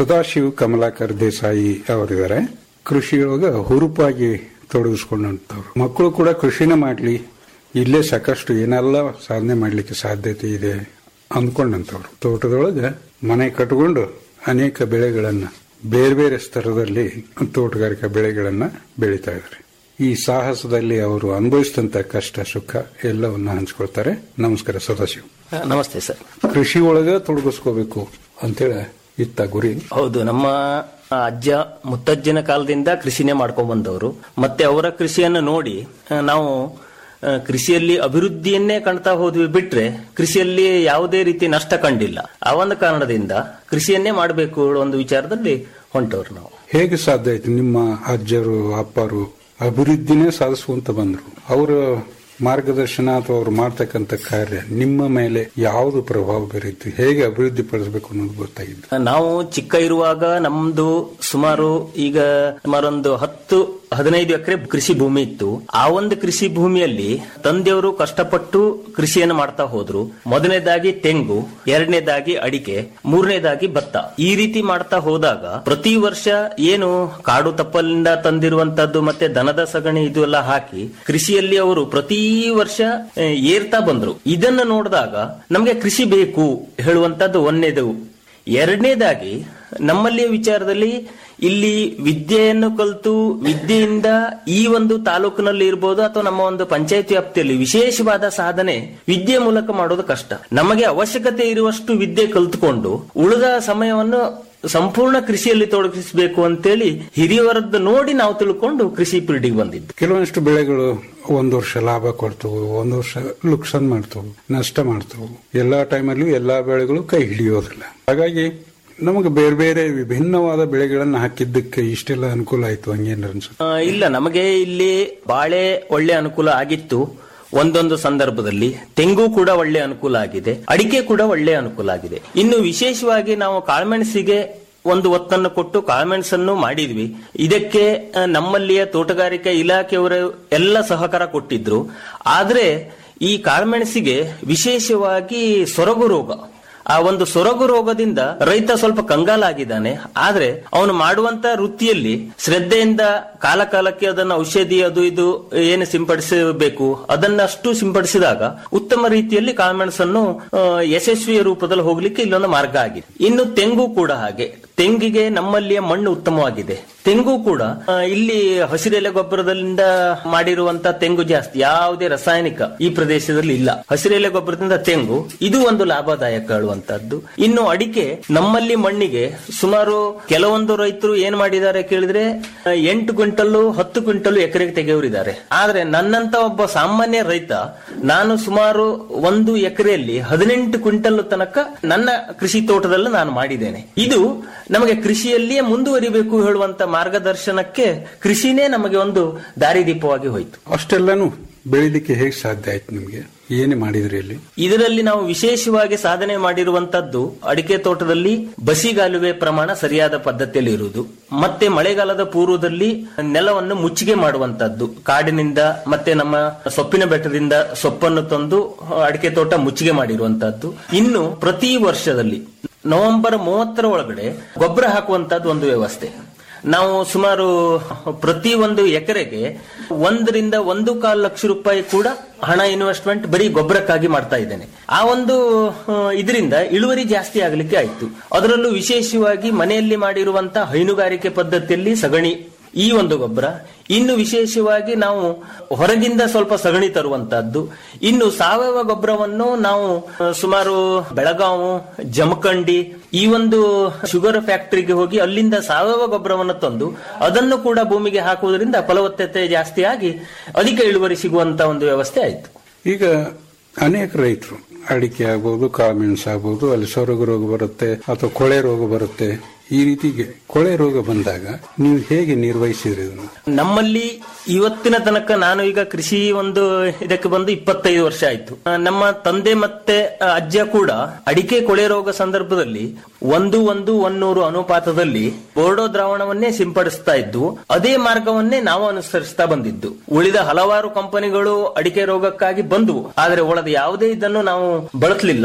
ಸದಾಶಿವ್ ಕಮಲಾಕರ್ ದೇಸಾಯಿ ಅವರಿದ್ದಾರೆ ಕೃಷಿಯೊಳಗ ಹುರುಪಾಗಿ ತೊಡಗಿಸ್ಕೊಂಡಂತವ್ರು ಮಕ್ಕಳು ಕೂಡ ಕೃಷಿನ ಮಾಡ್ಲಿ ಇಲ್ಲೇ ಸಾಕಷ್ಟು ಏನೆಲ್ಲ ಸಾಧನೆ ಮಾಡ್ಲಿಕ್ಕೆ ಸಾಧ್ಯತೆ ಇದೆ ಅಂದ್ಕೊಂಡಂತವ್ರು ತೋಟದೊಳಗ ಮನೆ ಕಟ್ಕೊಂಡು ಅನೇಕ ಬೆಳೆಗಳನ್ನ ಬೇರೆ ಬೇರೆ ಸ್ತರದಲ್ಲಿ ತೋಟಗಾರಿಕಾ ಬೆಳೆಗಳನ್ನ ಬೆಳೀತಾ ಇದ್ದಾರೆ ಈ ಸಾಹಸದಲ್ಲಿ ಅವರು ಅನುಭವಿಸಿದಂತ ಕಷ್ಟ ಸುಖ ಎಲ್ಲವನ್ನ ಹಂಚ್ಕೊಳ್ತಾರೆ ನಮಸ್ಕಾರ ಸದಾಶಿವ್ ನಮಸ್ತೆ ಸರ್ ಕೃಷಿ ಒಳಗ ತೊಡಗಿಸ್ಕೋಬೇಕು ಅಂತೇಳಿ ಇತ್ತ ಗುರಿ ಹೌದು ನಮ್ಮ ಅಜ್ಜ ಮುತ್ತಜ್ಜನ ಕಾಲದಿಂದ ಕೃಷಿನೇ ಮಾಡ್ಕೊಂಡ್ ಬಂದವರು ಮತ್ತೆ ಅವರ ಕೃಷಿಯನ್ನು ನೋಡಿ ಆ, ನಾವು ಆ, ಕೃಷಿಯಲ್ಲಿ ಅಭಿವೃದ್ಧಿಯನ್ನೇ ಕಾಣ್ತಾ ಹೋದ್ವಿ ಬಿಟ್ರೆ ಕೃಷಿಯಲ್ಲಿ ಯಾವುದೇ ರೀತಿ ನಷ್ಟ ಕಂಡಿಲ್ಲ ಆ ಒಂದು ಕಾರಣದಿಂದ ಕೃಷಿಯನ್ನೇ ಮಾಡಬೇಕು ಒಂದು ವಿಚಾರದಲ್ಲಿ ಹೊಂಟವ್ರು ನಾವು ಹೇಗೆ ಸಾಧ್ಯ ಆಯ್ತು ನಿಮ್ಮ ಅಜ್ಜರು ಅಪ್ಪರು ಅಭಿವೃದ್ಧಿನೇ ಸಾಧಿಸುವಂತ ಬಂದ್ರು ಅವರ ಮಾರ್ಗದರ್ಶನ ಅಥವಾ ಅವ್ರು ಮಾಡ್ತಕ್ಕಂಥ ಕಾರ್ಯ ನಿಮ್ಮ ಮೇಲೆ ಯಾವುದು ಪ್ರಭಾವ ಬೀರಿತ್ತು ಹೇಗೆ ಅಭಿವೃದ್ಧಿ ಪಡಿಸಬೇಕು ಅನ್ನೋದು ಗೊತ್ತಾಗಿದ್ದು ನಾವು ಚಿಕ್ಕ ಇರುವಾಗ ನಮ್ದು ಸುಮಾರು ಈಗ ಸುಮಾರೊಂದು ಹತ್ತು ಹದಿನೈದು ಎಕರೆ ಕೃಷಿ ಭೂಮಿ ಇತ್ತು ಆ ಒಂದು ಕೃಷಿ ಭೂಮಿಯಲ್ಲಿ ತಂದೆಯವರು ಕಷ್ಟಪಟ್ಟು ಕೃಷಿಯನ್ನು ಮಾಡ್ತಾ ಹೋದ್ರು ಮೊದಲನೇದಾಗಿ ತೆಂಗು ಎರಡನೇದಾಗಿ ಅಡಿಕೆ ಮೂರನೇದಾಗಿ ಭತ್ತ ಈ ರೀತಿ ಮಾಡ್ತಾ ಹೋದಾಗ ಪ್ರತಿ ವರ್ಷ ಏನು ಕಾಡು ತಪ್ಪಲಿಂದ ತಂದಿರುವಂತದ್ದು ಮತ್ತೆ ದನದ ಸಗಣಿ ಇದು ಎಲ್ಲ ಹಾಕಿ ಕೃಷಿಯಲ್ಲಿ ಅವರು ಪ್ರತಿ ವರ್ಷ ಆ, ಏರ್ತಾ ಬಂದ್ರು ಇದನ್ನು ನೋಡಿದಾಗ ನಮಗೆ ಕೃಷಿ ಬೇಕು ಹೇಳುವಂತದ್ದು ಒಂದೇದು ಎರಡನೇದಾಗಿ ನಮ್ಮಲ್ಲಿಯ ವಿಚಾರದಲ್ಲಿ ಇಲ್ಲಿ ವಿದ್ಯೆಯನ್ನು ಕಲಿತು ವಿದ್ಯೆಯಿಂದ ಈ ಒಂದು ತಾಲೂಕಿನಲ್ಲಿ ಇರ್ಬೋದು ಅಥವಾ ನಮ್ಮ ಒಂದು ಪಂಚಾಯತ್ ವ್ಯಾಪ್ತಿಯಲ್ಲಿ ವಿಶೇಷವಾದ ಸಾಧನೆ ವಿದ್ಯೆ ಮೂಲಕ ಮಾಡೋದು ಕಷ್ಟ ನಮಗೆ ಅವಶ್ಯಕತೆ ಇರುವಷ್ಟು ವಿದ್ಯೆ ಕಲಿತುಕೊಂಡು ಉಳಿದ ಸಮಯವನ್ನು ಸಂಪೂರ್ಣ ಕೃಷಿಯಲ್ಲಿ ತೊಡಗಿಸಬೇಕು ಅಂತೇಳಿ ಹಿರಿಯವರದ್ದು ನೋಡಿ ನಾವು ತಿಳ್ಕೊಂಡು ಕೃಷಿ ಪೀಳಿಗೆ ಬಂದಿದ್ದು ಕೆಲವೊಂದಿಷ್ಟು ಬೆಳೆಗಳು ಒಂದ್ ವರ್ಷ ಲಾಭ ಕೊಡ್ತವು ಒಂದ್ ವರ್ಷ ಲುಕ್ಸಾನ್ ಮಾಡ್ತವು ನಷ್ಟ ಮಾಡ್ತವು ಎಲ್ಲಾ ಟೈಮಲ್ಲೂ ಎಲ್ಲಾ ಬೆಳೆಗಳು ಕೈ ಹಿಡಿಯೋದಿಲ್ಲ ಹಾಗಾಗಿ ನಮಗೆ ಬೇರೆ ಬೇರೆ ವಿಭಿನ್ನವಾದ ಬೆಳೆಗಳನ್ನ ಹಾಕಿದ್ದಕ್ಕೆ ಇಷ್ಟೆಲ್ಲ ಅನುಕೂಲ ಆಯ್ತು ಹಂಗೇನ ಅನ್ಸುತ್ತೆ ಆ, ಇಲ್ಲ ನಮಗೆ ಇಲ್ಲಿ ಬಾಳೆ ಒಳ್ಳೆ ಅನುಕೂಲ ಆಗಿತ್ತು ಒಂದೊಂದು ಸಂದರ್ಭದಲ್ಲಿ ತೆಂಗು ಕೂಡ ಒಳ್ಳೆ ಅನುಕೂಲ ಆಗಿದೆ ಅಡಿಕೆ ಕೂಡ ಒಳ್ಳೆ ಅನುಕೂಲ ಆಗಿದೆ ಇನ್ನು ವಿಶೇಷವಾಗಿ ನಾವು ಕಾಳುಮೆಣಸಿಗೆ ಒಂದು ಒತ್ತನ್ನು ಕೊಟ್ಟು ಕಾಳುಮೆಣಸನ್ನು ಮಾಡಿದ್ವಿ ಇದಕ್ಕೆ ಆ, ನಮ್ಮಲ್ಲಿಯ ತೋಟಗಾರಿಕಾ ಇಲಾಖೆಯವರು ಎಲ್ಲ ಸಹಕಾರ ಕೊಟ್ಟಿದ್ರು ಆದ್ರೆ ಈ ಕಾಳುಮೆಣಸಿಗೆ ವಿಶೇಷವಾಗಿ ಸೊರಗು ರೋಗ ಆ ಒಂದು ಸೊರಗು ರೋಗದಿಂದ ರೈತ ಸ್ವಲ್ಪ ಕಂಗಾಲಾಗಿದ್ದಾನೆ ಆದ್ರೆ ಅವನು ಮಾಡುವಂತ ವೃತ್ತಿಯಲ್ಲಿ ಶ್ರದ್ಧೆಯಿಂದ ಕಾಲ ಕಾಲಕ್ಕೆ ಅದನ್ನ ಔಷಧಿ ಅದು ಇದು ಏನು ಸಿಂಪಡಿಸಬೇಕು ಅದನ್ನಷ್ಟು ಸಿಂಪಡಿಸಿದಾಗ ಉತ್ತಮ ರೀತಿಯಲ್ಲಿ ಕಾಳುಮೆಣಸನ್ನು ಆ, ಯಶಸ್ವಿಯ ರೂಪದಲ್ಲಿ ಹೋಗ್ಲಿಕ್ಕೆ ಇಲ್ಲೊಂದು ಮಾರ್ಗ ಆಗಿದೆ ಇನ್ನು ತೆಂಗು ಕೂಡ ಹಾಗೆ ತೆಂಗಿಗೆ ನಮ್ಮಲ್ಲಿಯ ಮಣ್ಣು ಉತ್ತಮವಾಗಿದೆ ತೆಂಗು ಕೂಡ ಆ, ಇಲ್ಲಿ ಹಸಿರೆಲೆ ಗೊಬ್ಬರದಿಂದ ಮಾಡಿರುವಂತ ತೆಂಗು ಜಾಸ್ತಿ ಯಾವುದೇ ರಾಸಾಯನಿಕ ಈ ಪ್ರದೇಶದಲ್ಲಿ ಇಲ್ಲ ಹಸಿರೆಲೆ ಗೊಬ್ಬರದಿಂದ ತೆಂಗು ಇದು ಒಂದು ಲಾಭದಾಯಕ ಹೇಳುವಂತದ್ದು ಇನ್ನು ಅಡಿಕೆ ನಮ್ಮಲ್ಲಿ ಮಣ್ಣಿಗೆ ಸುಮಾರು ಕೆಲವೊಂದು ರೈತರು ಏನ್ ಮಾಡಿದ್ದಾರೆ ಕೇಳಿದ್ರೆ ಆ, ಎಂಟು ಕ್ವಿಂಟಲ್ಲು ಹತ್ತು ಕ್ವಿಂಟಲ್ ಎಕರೆಗೆ ತೆಗೆಯವರಿದ್ದಾರೆ ಆದ್ರೆ ನನ್ನಂತ ಒಬ್ಬ ಸಾಮಾನ್ಯ ರೈತ ನಾನು ಸುಮಾರು ಒಂದು ಎಕರೆಯಲ್ಲಿ ಹದಿನೆಂಟು ಕ್ವಿಂಟಲ್ ತನಕ ನನ್ನ ಕೃಷಿ ತೋಟದಲ್ಲಿ ನಾನು ಮಾಡಿದ್ದೇನೆ ಇದು ನಮಗೆ ಕೃಷಿಯಲ್ಲಿಯೇ ಮುಂದುವರಿಬೇಕು ಹೇಳುವಂತ ಮಾರ್ಗದರ್ಶನಕ್ಕೆ ಕೃಷಿನೇ ನಮಗೆ ಒಂದು ದಾರಿದೀಪವಾಗಿ ಹೋಯಿತು ಅಷ್ಟೆಲ್ಲಾನು ಬೆಳಿಲಿಕ್ಕೆ ಹೇಗೆ ಸಾಧ್ಯ ಆಯ್ತು ನಿಮ್ಗೆ ಏನೇ ಮಾಡಿದ್ರಿ ಇಲ್ಲಿ ಇದರಲ್ಲಿ ನಾವು ವಿಶೇಷವಾಗಿ ಸಾಧನೆ ಮಾಡಿರುವಂತದ್ದು ಅಡಿಕೆ ತೋಟದಲ್ಲಿ ಬಸಿಗಾಲುವೆ ಪ್ರಮಾಣ ಸರಿಯಾದ ಪದ್ಧತಿಯಲ್ಲಿ ಇರುವುದು ಮತ್ತೆ ಮಳೆಗಾಲದ ಪೂರ್ವದಲ್ಲಿ ನೆಲವನ್ನು ಮುಚ್ಚಿಗೆ ಮಾಡುವಂತದ್ದು ಕಾಡಿನಿಂದ ಮತ್ತೆ ನಮ್ಮ ಸೊಪ್ಪಿನ ಬೆಟ್ಟದಿಂದ ಸೊಪ್ಪನ್ನು ತಂದು ಅಡಿಕೆ ತೋಟ ಮುಚ್ಚಿಗೆ ಮಾಡಿರುವಂತದ್ದು ಇನ್ನು ಪ್ರತಿ ವರ್ಷದಲ್ಲಿ ನವೆಂಬರ್ ಮೂವತ್ತರ ಒಳಗಡೆ ಗೊಬ್ಬರ ಹಾಕುವಂತದ್ದು ಒಂದು ವ್ಯವಸ್ಥೆ ನಾವು ಸುಮಾರು ಪ್ರತಿ ಒಂದು ಎಕರೆಗೆ ಒಂದರಿಂದ ಒಂದು ಕಾಲು ಲಕ್ಷ ರೂಪಾಯಿ ಕೂಡ ಹಣ ಇನ್ವೆಸ್ಟ್ಮೆಂಟ್ ಬರೀ ಗೊಬ್ಬರಕ್ಕಾಗಿ ಮಾಡ್ತಾ ಇದ್ದೇನೆ ಆ ಒಂದು ಇದರಿಂದ ಇಳುವರಿ ಜಾಸ್ತಿ ಆಗಲಿಕ್ಕೆ ಆಯ್ತು ಅದರಲ್ಲೂ ವಿಶೇಷವಾಗಿ ಮನೆಯಲ್ಲಿ ಮಾಡಿರುವಂತ ಹೈನುಗಾರಿಕೆ ಪದ್ಧತಿಯಲ್ಲಿ ಸಗಣಿ ಈ ಒಂದು ಗೊಬ್ಬರ ಇನ್ನು ವಿಶೇಷವಾಗಿ ನಾವು ಹೊರಗಿಂದ ಸ್ವಲ್ಪ ಸಗಣಿ ತರುವಂತಹದ್ದು ಇನ್ನು ಸಾವಯವ ಗೊಬ್ಬರವನ್ನು ನಾವು ಆ, ಸುಮಾರು ಬೆಳಗಾವು ಜಮಖಂಡಿ ಈ ಒಂದು ಶುಗರ್ ಫ್ಯಾಕ್ಟರಿಗೆ ಹೋಗಿ ಅಲ್ಲಿಂದ ಸಾವಯವ ಗೊಬ್ಬರವನ್ನು ತಂದು ಅದನ್ನು ಕೂಡ ಭೂಮಿಗೆ ಹಾಕುವುದರಿಂದ ಫಲವತ್ತತೆ ಜಾಸ್ತಿ ಆಗಿ ಅಧಿಕ ಇಳುವರಿ ಸಿಗುವಂತ ಒಂದು ವ್ಯವಸ್ಥೆ ಆಯ್ತು ಈಗ ಅನೇಕ ರೈತರು ಅಡಿಕೆ ಆಗ್ಬೋದು ಕಾಳುಮೆಣಸು ಆಗ್ಬೋದು ಅಲ್ಲಿ ಸೊರಗು ರೋಗ ಬರುತ್ತೆ ಅಥವಾ ಕೊಳೆ ರೋಗ ಬರುತ್ತೆ ಈ ರೀತಿಗೆ ಕೊಳೆ ರೋಗ ಬಂದಾಗ ನೀವು ಹೇಗೆ ನಿರ್ವಹಿಸಿದ್ರಿ ಇದನ್ನು ನಮ್ಮಲ್ಲಿ ಇವತ್ತಿನ ತನಕ ನಾನು ಈಗ ಕೃಷಿ ಒಂದು ಇದಕ್ಕೆ ಬಂದು ಇಪ್ಪತ್ತೈದು ವರ್ಷ ಆಯ್ತು ಆ, ನಮ್ಮ ತಂದೆ ಮತ್ತೆ ಆ, ಅಜ್ಜ ಕೂಡ ಅಡಿಕೆ ಕೊಳೆ ರೋಗ ಸಂದರ್ಭದಲ್ಲಿ ಒಂದು ಒಂದು ಒನ್ನೂರು ಅನುಪಾತದಲ್ಲಿ ಬೋರ್ಡೋ ದ್ರಾವಣವನ್ನೇ ಸಿಂಪಡಿಸ್ತಾ ಇದ್ದು ಅದೇ ಮಾರ್ಗವನ್ನೇ ನಾವು ಅನುಸರಿಸ್ತಾ ಬಂದಿದ್ದು ಉಳಿದ ಹಲವಾರು ಕಂಪನಿಗಳು ಅಡಿಕೆ ರೋಗಕ್ಕಾಗಿ ಬಂದವು ಆದ್ರೆ ಒಳದ ಯಾವುದೇ ಇದನ್ನು ನಾವು ಬಳಸಲಿಲ್ಲ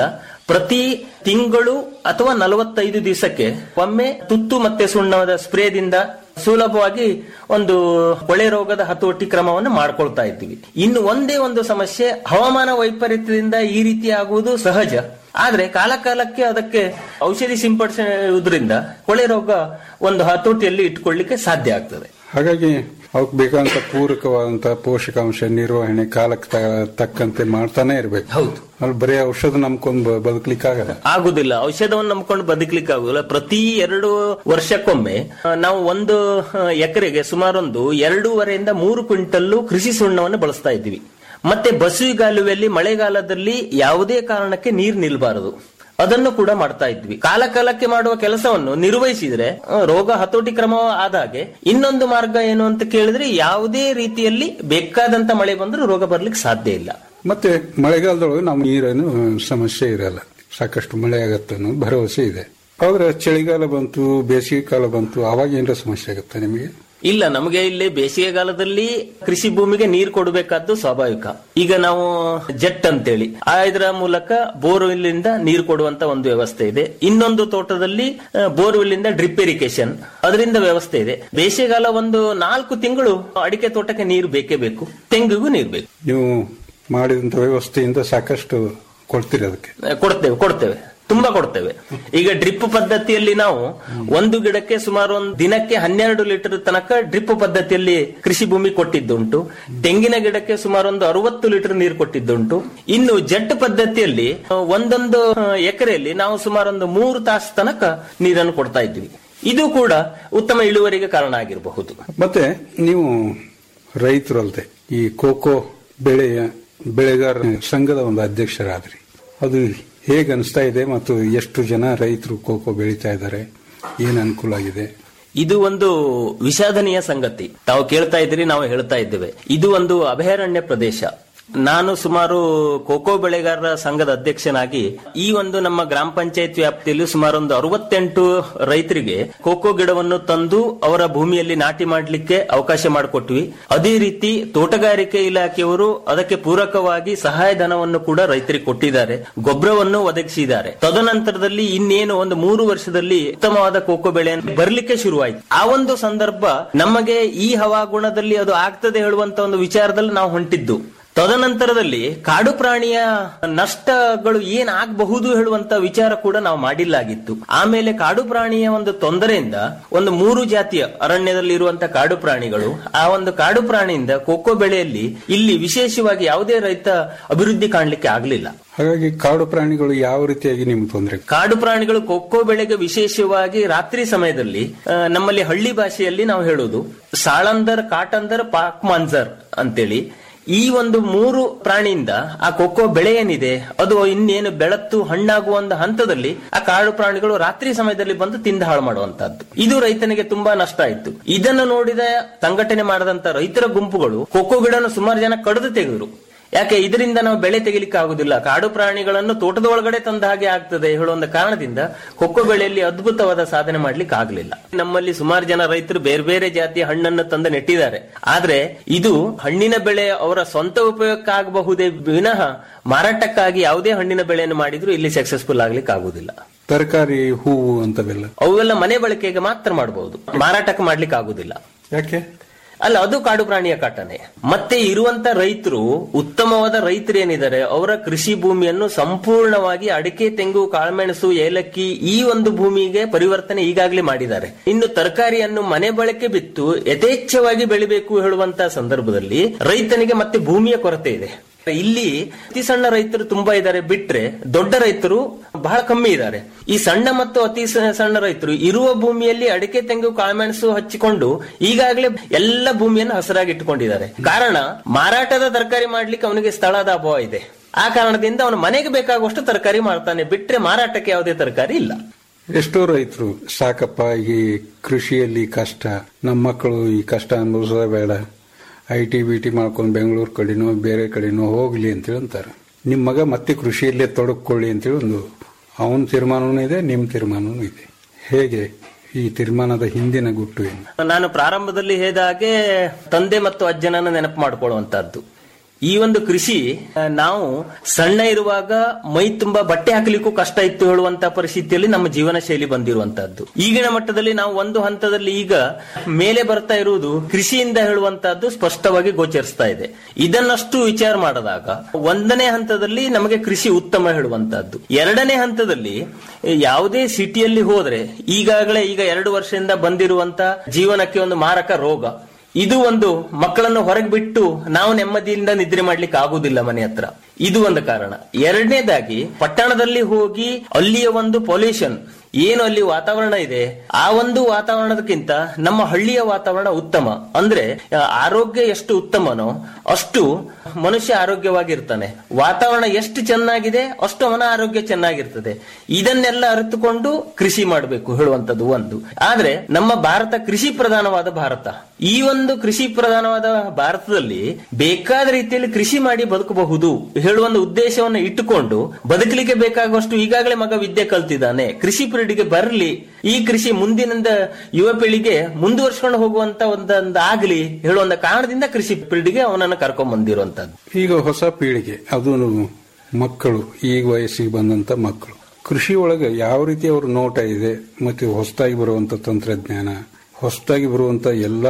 ಪ್ರತಿ ತಿಂಗಳು ಅಥವಾ ನಲವತ್ತೈದು ದಿವಸಕ್ಕೆ ಒಮ್ಮೆ ತುತ್ತು ಮತ್ತೆ ಸುಣ್ಣದ ಸ್ಪ್ರೇದಿಂದ ಸುಲಭವಾಗಿ ಒಂದು ಕೊಳೆ ರೋಗದ ಹತೋಟಿ ಕ್ರಮವನ್ನು ಮಾಡ್ಕೊಳ್ತಾ ಇದ್ದೀವಿ ಇನ್ನು ಒಂದೇ ಒಂದು ಸಮಸ್ಯೆ ಹವಾಮಾನ ವೈಪರೀತ್ಯದಿಂದ ಈ ರೀತಿ ಆಗುವುದು ಸಹಜ ಆದ್ರೆ ಕಾಲ ಕಾಲಕ್ಕೆ ಅದಕ್ಕೆ ಔಷಧಿ ಸಿಂಪಡಿಸುವುದರಿಂದ ಕೊಳೆ ರೋಗ ಒಂದು ಹತೋಟಿಯಲ್ಲಿ ಇಟ್ಕೊಳ್ಳಿಕ್ಕೆ ಸಾಧ್ಯ ಆಗ್ತದೆ ಹಾಗಾಗಿ ಅವಕ್ಕೆ ಬೇಕಾದಂತ ಪೂರಕವಾದಂತ ಪೋಷಕಾಂಶ ನಿರ್ವಹಣೆ ಕಾಲಕ್ಕೆ ತ- ತಕ್ಕಂತೆ ಮಾಡ್ತಾನೆ ಇರ್ಬೇಕು ಹೌದು ಅಲ್ಲಿ ಬರೀ ಔಷಧ ನಂಬ್ಕೊಂಡು ಬದುಕಲಿಕ್ಕೆ ಆಗಲ್ಲ ಆಗುದಿಲ್ಲ ಔಷಧವನ್ನು ನಂಬ್ಕೊಂಡು ಬದುಕಲಿಕ್ಕೆ ಆಗುದಿಲ್ಲ ಪ್ರತಿ ಎರಡು ವರ್ಷಕ್ಕೊಮ್ಮೆ ಆ, ನಾವು ಒಂದು ಆ, ಎಕರೆಗೆ ಸುಮಾರೊಂದು ಎರಡೂವರೆಯಿಂದ ಮೂರು ಕ್ವಿಂಟಲ್ಲು ಕೃಷಿ ಸುಣ್ಣವನ್ನು ಬಳಸ್ತಾ ಇದ್ದೀವಿ ಮತ್ತೆ ಬಸುವಿಗಾಲುವೆಯಲ್ಲಿ ಮಳೆಗಾಲದಲ್ಲಿ ಯಾವುದೇ ಕಾರಣಕ್ಕೆ ನೀರು ನಿಲ್ಬಾರದು ಅದನ್ನು ಕೂಡ ಮಾಡ್ತಾ ಇದ್ವಿ ಕಾಲ ಕಾಲಕ್ಕೆ ಮಾಡುವ ಕೆಲಸವನ್ನು ನಿರ್ವಹಿಸಿದ್ರೆ ಆ, ರೋಗ ಹತೋಟಿ ಕ್ರಮ ಆದಾಗೆ ಇನ್ನೊಂದು ಮಾರ್ಗ ಏನು ಅಂತ ಕೇಳಿದ್ರೆ ಯಾವುದೇ ರೀತಿಯಲ್ಲಿ ಬೇಕಾದಂತ ಮಳೆ ಬಂದರೂ ರೋಗ ಬರ್ಲಿಕ್ಕೆ ಸಾಧ್ಯ ಇಲ್ಲ ಮತ್ತೆ ಮಳೆಗಾಲದೊಳಗೆ ನಮ್ಮ ನೀರೇನು ಸಮಸ್ಯೆ ಇರಲ್ಲ ಸಾಕಷ್ಟು ಮಳೆ ಆಗತ್ತೆ ಅನ್ನೋ ಭರವಸೆ ಇದೆ ಆದ್ರೆ ಚಳಿಗಾಲ ಬಂತು ಬೇಸಿಗೆ ಕಾಲ ಬಂತು ಅವಾಗ ಏನಾರ ಸಮಸ್ಯೆ ಆಗುತ್ತೆ ನಿಮಗೆ ಇಲ್ಲ ನಮಗೆ ಇಲ್ಲಿ ಬೇಸಿಗೆಗಾಲದಲ್ಲಿ ಕೃಷಿ ಭೂಮಿಗೆ ನೀರು ಕೊಡಬೇಕಾದ್ದು ಸ್ವಾಭಾವಿಕ ಈಗ ನಾವು ಜೆಟ್ ಅಂತೇಳಿ ಆ ಇದರ ಮೂಲಕ ಬೋರ್ವೆಲ್ ಇಂದ ನೀರು ಕೊಡುವಂತ ಒಂದು ವ್ಯವಸ್ಥೆ ಇದೆ ಇನ್ನೊಂದು ತೋಟದಲ್ಲಿ ಬೋರ್ವೆಲ್ ಇಂದ ಡ್ರಿಪ್ ಇರಿಗೇಷನ್ ಅದರಿಂದ ವ್ಯವಸ್ಥೆ ಇದೆ ಬೇಸಿಗೆಗಾಲ ಒಂದು ನಾಲ್ಕು ತಿಂಗಳು ಅಡಿಕೆ ತೋಟಕ್ಕೆ ನೀರು ಬೇಕೇ ಬೇಕು ತೆಂಗಿಗೂ ನೀರು ಬೇಕು ನೀವು ಮಾಡಿದಂತ ವ್ಯವಸ್ಥೆಯಿಂದ ಸಾಕಷ್ಟು ಕೊಡ್ತೀರಿ ಅದಕ್ಕೆ ಆ, ಕೊಡ್ತೇವೆ ಕೊಡ್ತೇವೆ ತುಂಬಾ ಕೊಡ್ತೇವೆ ಈಗ ಡ್ರಿಪ್ ಪದ್ಧತಿಯಲ್ಲಿ ನಾವು ಒಂದು ಗಿಡಕ್ಕೆ ಸುಮಾರು ಒಂದು ದಿನಕ್ಕೆ ಹನ್ನೆರಡು ಲೀಟರ್ ತನಕ ಡ್ರಿಪ್ ಪದ್ಧತಿಯಲ್ಲಿ ಕೃಷಿ ಭೂಮಿ ಕೊಟ್ಟಿದ್ದುಂಟು ತೆಂಗಿನ ಗಿಡಕ್ಕೆ ಸುಮಾರು ಒಂದು ಅರವತ್ತು ಲೀಟರ್ ನೀರು ಕೊಟ್ಟಿದ್ದುಂಟು ಇನ್ನು ಜೆಟ್ ಪದ್ಧತಿಯಲ್ಲಿ ಆ, ಒಂದೊಂದು ಆ, ಎಕರೆಯಲ್ಲಿ ನಾವು ಸುಮಾರು ಒಂದು ಮೂರು ತಾಸು ತನಕ ನೀರನ್ನು ಕೊಡ್ತಾ ಇದ್ವಿ ಇದು ಕೂಡ ಉತ್ತಮ ಇಳುವರಿಗೆ ಕಾರಣ ಆಗಿರಬಹುದು ಮತ್ತೆ ನೀವು ರೈತರು ಅಲ್ಲದೆ ಈ ಕೋಕೋ ಬೆಳೆಯ ಬೆಳೆಗಾರ ಸಂಘದ ಒಂದು ಅಧ್ಯಕ್ಷರಾದ್ರಿ ಅದು ಹೇಗೆ ಅನಿಸ್ತಾ ಇದೆ ಮತ್ತು ಎಷ್ಟು ಜನ ರೈತರು ಕೋಕೋ ಬೆಳೀತಾ ಇದ್ದಾರೆ ಏನು ಅನುಕೂಲ ಆಗಿದೆ ಇದು ಒಂದು ವಿಷಾದನೀಯ ಸಂಗತಿ ತಾವು ಕೇಳ್ತಾ ಇದ್ದೀರಿ ನಾವು ಹೇಳ್ತಾ ಇದ್ದೇವೆ ಇದು ಒಂದು ಅಭಯಾರಣ್ಯ ಪ್ರದೇಶ ನಾನು ಸುಮಾರು ಕೋಕೋ ಬೆಳೆಗಾರರ ಸಂಘದ ಅಧ್ಯಕ್ಷನಾಗಿ ಈ ಒಂದು ನಮ್ಮ ಗ್ರಾಮ ಪಂಚಾಯತ್ ವ್ಯಾಪ್ತಿಯಲ್ಲಿ ಸುಮಾರು ಒಂದು ಅರವತ್ತೆಂಟು ರೈತರಿಗೆ ಕೋಕೋ ಗಿಡವನ್ನು ತಂದು ಅವರ ಭೂಮಿಯಲ್ಲಿ ನಾಟಿ ಮಾಡಲಿಕ್ಕೆ ಅವಕಾಶ ಮಾಡಿಕೊಟ್ವಿ ಅದೇ ರೀತಿ ತೋಟಗಾರಿಕೆ ಇಲಾಖೆಯವರು ಅದಕ್ಕೆ ಪೂರಕವಾಗಿ ಸಹಾಯಧನವನ್ನು ಕೂಡ ರೈತರಿಗೆ ಕೊಟ್ಟಿದ್ದಾರೆ ಗೊಬ್ಬರವನ್ನು ಒದಗಿಸಿದ್ದಾರೆ ತದನಂತರದಲ್ಲಿ ಇನ್ನೇನು ಒಂದು ಮೂರು ವರ್ಷದಲ್ಲಿ ಉತ್ತಮವಾದ ಕೋಕೋ ಬೆಳೆ ಬರಲಿಕ್ಕೆ ಶುರುವಾಯಿತು ಆ ಒಂದು ಸಂದರ್ಭ ನಮಗೆ ಈ ಹವಾಗುಣದಲ್ಲಿ ಅದು ಆಗ್ತದೆ ಹೇಳುವಂತ ಒಂದು ವಿಚಾರದಲ್ಲಿ ನಾವು ಹೊಂಟಿದ್ದು ತದನಂತರದಲ್ಲಿ ಕಾಡು ಪ್ರಾಣಿಯ ನಷ್ಟಗಳು ಏನಾಗಬಹುದು ಹೇಳುವಂತ ವಿಚಾರ ಕೂಡ ನಾವು ಮಾಡಿಲ್ಲಾಗಿತ್ತು ಆಮೇಲೆ ಕಾಡು ಪ್ರಾಣಿಯ ಒಂದು ತೊಂದರೆಯಿಂದ ಒಂದು ಮೂರು ಜಾತಿಯ ಅರಣ್ಯದಲ್ಲಿ ಇರುವಂತ ಕಾಡು ಪ್ರಾಣಿಗಳು ಆ ಒಂದು ಕಾಡು ಪ್ರಾಣಿಯಿಂದ ಕೋಕೋ ಬೆಳೆಯಲ್ಲಿ ಇಲ್ಲಿ ವಿಶೇಷವಾಗಿ ಯಾವುದೇ ರೈತ ಅಭಿವೃದ್ಧಿ ಕಾಣಲಿಕ್ಕೆ ಆಗಲಿಲ್ಲ ಹಾಗಾಗಿ ಕಾಡು ಪ್ರಾಣಿಗಳು ಯಾವ ರೀತಿಯಾಗಿ ನಿಮ್ಗೆ ತೊಂದರೆ ಕಾಡು ಪ್ರಾಣಿಗಳು ಕೊಕ್ಕೋ ಬೆಳೆಗೆ ವಿಶೇಷವಾಗಿ ರಾತ್ರಿ ಸಮಯದಲ್ಲಿ ಆ, ನಮ್ಮಲ್ಲಿ ಹಳ್ಳಿ ಭಾಷೆಯಲ್ಲಿ ನಾವು ಹೇಳುವುದು ಸಾಳಂದರ್ ಕಾಟಂದರ್ ಪಾಕ್ ಮಾಂಜರ್ ಅಂತೇಳಿ ಈ ಒಂದು ಮೂರು ಪ್ರಾಣಿಯಿಂದ ಆ ಕೊಕ್ಕೋ ಬೆಳೆ ಏನಿದೆ ಅದು ಇನ್ನೇನು ಬೆಳತ್ತು ಹಣ್ಣಾಗುವ ಒಂದು ಹಂತದಲ್ಲಿ ಆ ಕಾಡು ಪ್ರಾಣಿಗಳು ರಾತ್ರಿ ಸಮಯದಲ್ಲಿ ಬಂದು ತಿಂದು ಹಾಳು ಮಾಡುವಂತಹದ್ದು ಇದು ರೈತನಿಗೆ ತುಂಬಾ ನಷ್ಟ ಆಯ್ತು ಇದನ್ನು ನೋಡಿದ ಸಂಘಟನೆ ಮಾಡದಂತ ರೈತರ ಗುಂಪುಗಳು ಕೊಕ್ಕೋ ಗಿಡನ ಸುಮಾರು ಜನ ಕಡಿದು ತೆಗೆದ್ರು ಯಾಕೆ ಇದರಿಂದ ನಾವು ಬೆಳೆ ತೆಗಿಲಿಕ್ಕೆ ಆಗುದಿಲ್ಲ ಕಾಡು ಪ್ರಾಣಿಗಳನ್ನು ತೋಟದ ಒಳಗಡೆ ತಂದ ಹಾಗೆ ಆಗ್ತದೆ ಹೇಳುವ ಕಾರಣದಿಂದ ಕೊಕ್ಕೋ ಬೆಳೆಯಲ್ಲಿ ಅದ್ಭುತವಾದ ಸಾಧನೆ ಮಾಡ್ಲಿಕ್ಕೆ ಆಗ್ಲಿಲ್ಲ ನಮ್ಮಲ್ಲಿ ಸುಮಾರು ಜನ ರೈತರು ಬೇರೆ ಬೇರೆ ಜಾತಿಯ ಹಣ್ಣನ್ನು ತಂದು ನೆಟ್ಟಿದ್ದಾರೆ ಆದ್ರೆ ಇದು ಹಣ್ಣಿನ ಬೆಳೆ ಅವರ ಸ್ವಂತ ಉಪಯೋಗಕ್ಕಾಗಬಹುದೇ ವಿನಃ ಮಾರಾಟಕ್ಕಾಗಿ ಯಾವುದೇ ಹಣ್ಣಿನ ಬೆಳೆಯನ್ನು ಮಾಡಿದ್ರು ಇಲ್ಲಿ ಸಕ್ಸಸ್ಫುಲ್ ಆಗ್ಲಿಕ್ಕೆ ಆಗುದಿಲ್ಲ ತರಕಾರಿ ಹೂವು ಅಂತವೆಲ್ಲ ಅವೆಲ್ಲ ಮನೆ ಬಳಕೆಗೆ ಮಾತ್ರ ಮಾಡಬಹುದು ಮಾರಾಟಕ್ಕೆ ಮಾಡ್ಲಿಕ್ಕೆ ಆಗುದಿಲ್ಲ ಯಾಕೆ ಅಲ್ಲ ಅದು ಕಾಡು ಪ್ರಾಣಿಯ ಕಾಟನೆ ಮತ್ತೆ ಇರುವಂತ ರೈತರು ಉತ್ತಮವಾದ ರೈತರು ಏನಿದ್ದಾರೆ ಅವರ ಕೃಷಿ ಭೂಮಿಯನ್ನು ಸಂಪೂರ್ಣವಾಗಿ ಅಡಿಕೆ ತೆಂಗು ಕಾಳುಮೆಣಸು ಏಲಕ್ಕಿ ಈ ಒಂದು ಭೂಮಿಗೆ ಪರಿವರ್ತನೆ ಈಗಾಗಲೇ ಮಾಡಿದ್ದಾರೆ ಇನ್ನು ತರಕಾರಿಯನ್ನು ಮನೆ ಬಳಕೆ ಬಿತ್ತು ಯಥೇಚ್ಛವಾಗಿ ಬೆಳಿಬೇಕು ಹೇಳುವಂತ ಸಂದರ್ಭದಲ್ಲಿ ರೈತನಿಗೆ ಮತ್ತೆ ಭೂಮಿಯ ಕೊರತೆ ಇದೆ ಇಲ್ಲಿ ಅತಿ ಸಣ್ಣ ರೈತರು ತುಂಬಾ ಇದ್ದಾರೆ ಬಿಟ್ರೆ ದೊಡ್ಡ ರೈತರು ಬಹಳ ಕಮ್ಮಿ ಇದ್ದಾರೆ ಈ ಸಣ್ಣ ಮತ್ತು ಅತಿ ಸ- ಸಣ್ಣ ರೈತರು ಇರುವ ಭೂಮಿಯಲ್ಲಿ ಅಡಿಕೆ ತೆಂಗು ಕಾಳುಮೆಣಸು ಹಚ್ಚಿಕೊಂಡು ಈಗಾಗಲೇ ಎಲ್ಲ ಭೂಮಿಯನ್ನು ಹಸರಾಗಿ ಇಟ್ಟುಕೊಂಡಿದ್ದಾರೆ ಕಾರಣ ಮಾರಾಟದ ತರಕಾರಿ ಮಾಡ್ಲಿಕ್ಕೆ ಅವನಿಗೆ ಸ್ಥಳದ ಅಭಾವ ಇದೆ ಆ ಕಾರಣದಿಂದ ಅವನು ಮನೆಗೆ ಬೇಕಾಗುವಷ್ಟು ತರಕಾರಿ ಮಾಡ್ತಾನೆ ಬಿಟ್ರೆ ಮಾರಾಟಕ್ಕೆ ಯಾವುದೇ ತರಕಾರಿ ಇಲ್ಲ ಎಷ್ಟೋ ರೈತರು ಸಾಕಪ್ಪ ಈ ಕೃಷಿಯಲ್ಲಿ ಕಷ್ಟ ನಮ್ಮ ಮಕ್ಕಳು ಈ ಕಷ್ಟ ಅನುಭವಿಸೋದೇ ಬೇಡ ಐ ಟಿ ಬಿ ಟಿ ಮಾಡ್ಕೊಂಡು ಬೆಂಗಳೂರು ಕಡೆನೋ ಬೇರೆ ಕಡೆನೋ ಹೋಗ್ಲಿ ಅಂತೇಳಿ ಅಂತಾರೆ ನಿಮ್ಮ ಮಗ ಮತ್ತೆ ಕೃಷಿಯಲ್ಲೇ ತೊಡಗಿಕೊಳ್ಳಿ ಅಂತೇಳಿ ಒಂದು ಅವನ ತೀರ್ಮಾನವೂ ಇದೆ ನಿಮ್ಮ ತೀರ್ಮಾನವೂ ಇದೆ ಹೇಗೆ ಈ ತೀರ್ಮಾನದ ಹಿಂದಿನ ಗುಟ್ಟು ಏನು ನಾನು ಪ್ರಾರಂಭದಲ್ಲಿ ಹೇಳಿದ ಹಾಗೆ ತಂದೆ ಮತ್ತು ಅಜ್ಜನನ್ನು ನೆನಪು ಮಾಡಿಕೊಳ್ಳುವಂತಹದ್ದು ಈ ಒಂದು ಕೃಷಿ ಆ, ನಾವು ಸಣ್ಣ ಇರುವಾಗ ಮೈ ತುಂಬಾ ಬಟ್ಟೆ ಹಾಕಲಿಕ್ಕೂ ಕಷ್ಟ ಇತ್ತು ಹೇಳುವಂತ ಪರಿಸ್ಥಿತಿಯಲ್ಲಿ ನಮ್ಮ ಜೀವನ ಶೈಲಿ ಬಂದಿರುವಂತಹದ್ದು ಈಗಿನ ಮಟ್ಟದಲ್ಲಿ ನಾವು ಒಂದು ಹಂತದಲ್ಲಿ ಈಗ ಮೇಲೆ ಬರ್ತಾ ಇರುವುದು ಕೃಷಿಯಿಂದ ಹೇಳುವಂತಹದ್ದು ಸ್ಪಷ್ಟವಾಗಿ ಗೋಚರಿಸ್ತಾ ಇದೆ ಇದನ್ನಷ್ಟು ವಿಚಾರ ಮಾಡಿದಾಗ ಒಂದನೇ ಹಂತದಲ್ಲಿ ನಮಗೆ ಕೃಷಿ ಉತ್ತಮ ಹೇಳುವಂತಹದ್ದು ಎರಡನೇ ಹಂತದಲ್ಲಿ ಯಾವುದೇ ಸಿಟಿಯಲ್ಲಿ ಹೋದ್ರೆ ಈಗಾಗಲೇ ಈಗ ಎರಡು ವರ್ಷದಿಂದ ಬಂದಿರುವಂತ ಜೀವನಕ್ಕೆ ಒಂದು ಮಾರಕ ರೋಗ ಇದು ಒಂದು ಮಕ್ಕಳನ್ನು ಹೊರಗೆ ಬಿಟ್ಟು ನಾವು ನೆಮ್ಮದಿಯಿಂದ ನಿದ್ರೆ ಮಾಡ್ಲಿಕ್ಕೆ ಆಗುದಿಲ್ಲ ಮನೆ ಹತ್ರ ಇದು ಒಂದು ಕಾರಣ ಎರಡನೇದಾಗಿ ಪಟ್ಟಣದಲ್ಲಿ ಹೋಗಿ ಅಲ್ಲಿಯ ಒಂದು ಪೊಲ್ಯೂಷನ್ ಏನು ಅಲ್ಲಿ ವಾತಾವರಣ ಇದೆ ಆ ಒಂದು ವಾತಾವರಣದಕ್ಕಿಂತ ನಮ್ಮ ಹಳ್ಳಿಯ ವಾತಾವರಣ ಉತ್ತಮ ಅಂದ್ರೆ ಆ, ಆರೋಗ್ಯ ಎಷ್ಟು ಉತ್ತಮನೋ ಅಷ್ಟು ಮನುಷ್ಯ ಆರೋಗ್ಯವಾಗಿರ್ತಾನೆ ವಾತಾವರಣ ಎಷ್ಟು ಚೆನ್ನಾಗಿದೆ ಅಷ್ಟು ಅವನ ಆರೋಗ್ಯ ಚೆನ್ನಾಗಿರ್ತದೆ ಇದನ್ನೆಲ್ಲ ಅರಿತುಕೊಂಡು ಕೃಷಿ ಮಾಡಬೇಕು ಹೇಳುವಂತದ್ದು ಒಂದು ಆದ್ರೆ ನಮ್ಮ ಭಾರತ ಕೃಷಿ ಪ್ರಧಾನವಾದ ಭಾರತ ಈ ಒಂದು ಕೃಷಿ ಪ್ರಧಾನವಾದ ಭಾರತದಲ್ಲಿ ಬೇಕಾದ ರೀತಿಯಲ್ಲಿ ಕೃಷಿ ಮಾಡಿ ಬದುಕಬಹುದು ಹೇಳುವ ಒಂದು ಉದ್ದೇಶವನ್ನು ಇಟ್ಟುಕೊಂಡು ಬದುಕಲಿಕ್ಕೆ ಬೇಕಾಗುವಷ್ಟು ಈಗಾಗಲೇ ಮಗ ವಿದ್ಯೆ ಕಲ್ತಿದ್ದಾನೆ ಕೃಷಿ ಪೀಳಿಗೆ ಬರಲಿ ಈ ಕೃಷಿ ಮುಂದಿನಿಂದ ಯುವ ಪೀಳಿಗೆ ಮುಂದುವರ್ಸ್ಕೊಂಡು ಹೋಗುವಂತ ಒಂದೊಂದು ಆಗಲಿ ಹೇಳುವಂತ ಕಾರಣದಿಂದ ಕೃಷಿ ಪೀಳಿಗೆ ಅವನನ್ನು ಕರ್ಕೊಂಡ್ ಬಂದಿರುವಂತದ್ದು ಈಗ ಹೊಸ ಪೀಳಿಗೆ ಅದು ಮಕ್ಕಳು ಈಗ ವಯಸ್ಸಿಗೆ ಬಂದಂತ ಮಕ್ಕಳು ಕೃಷಿ ಒಳಗೆ ಯಾವ ರೀತಿ ಅವ್ರ ನೋಟ ಇದೆ ಮತ್ತೆ ಹೊಸದಾಗಿ ಬರುವಂತ ತಂತ್ರಜ್ಞಾನ ಹೊಸದಾಗಿ ಬರುವಂತ ಎಲ್ಲ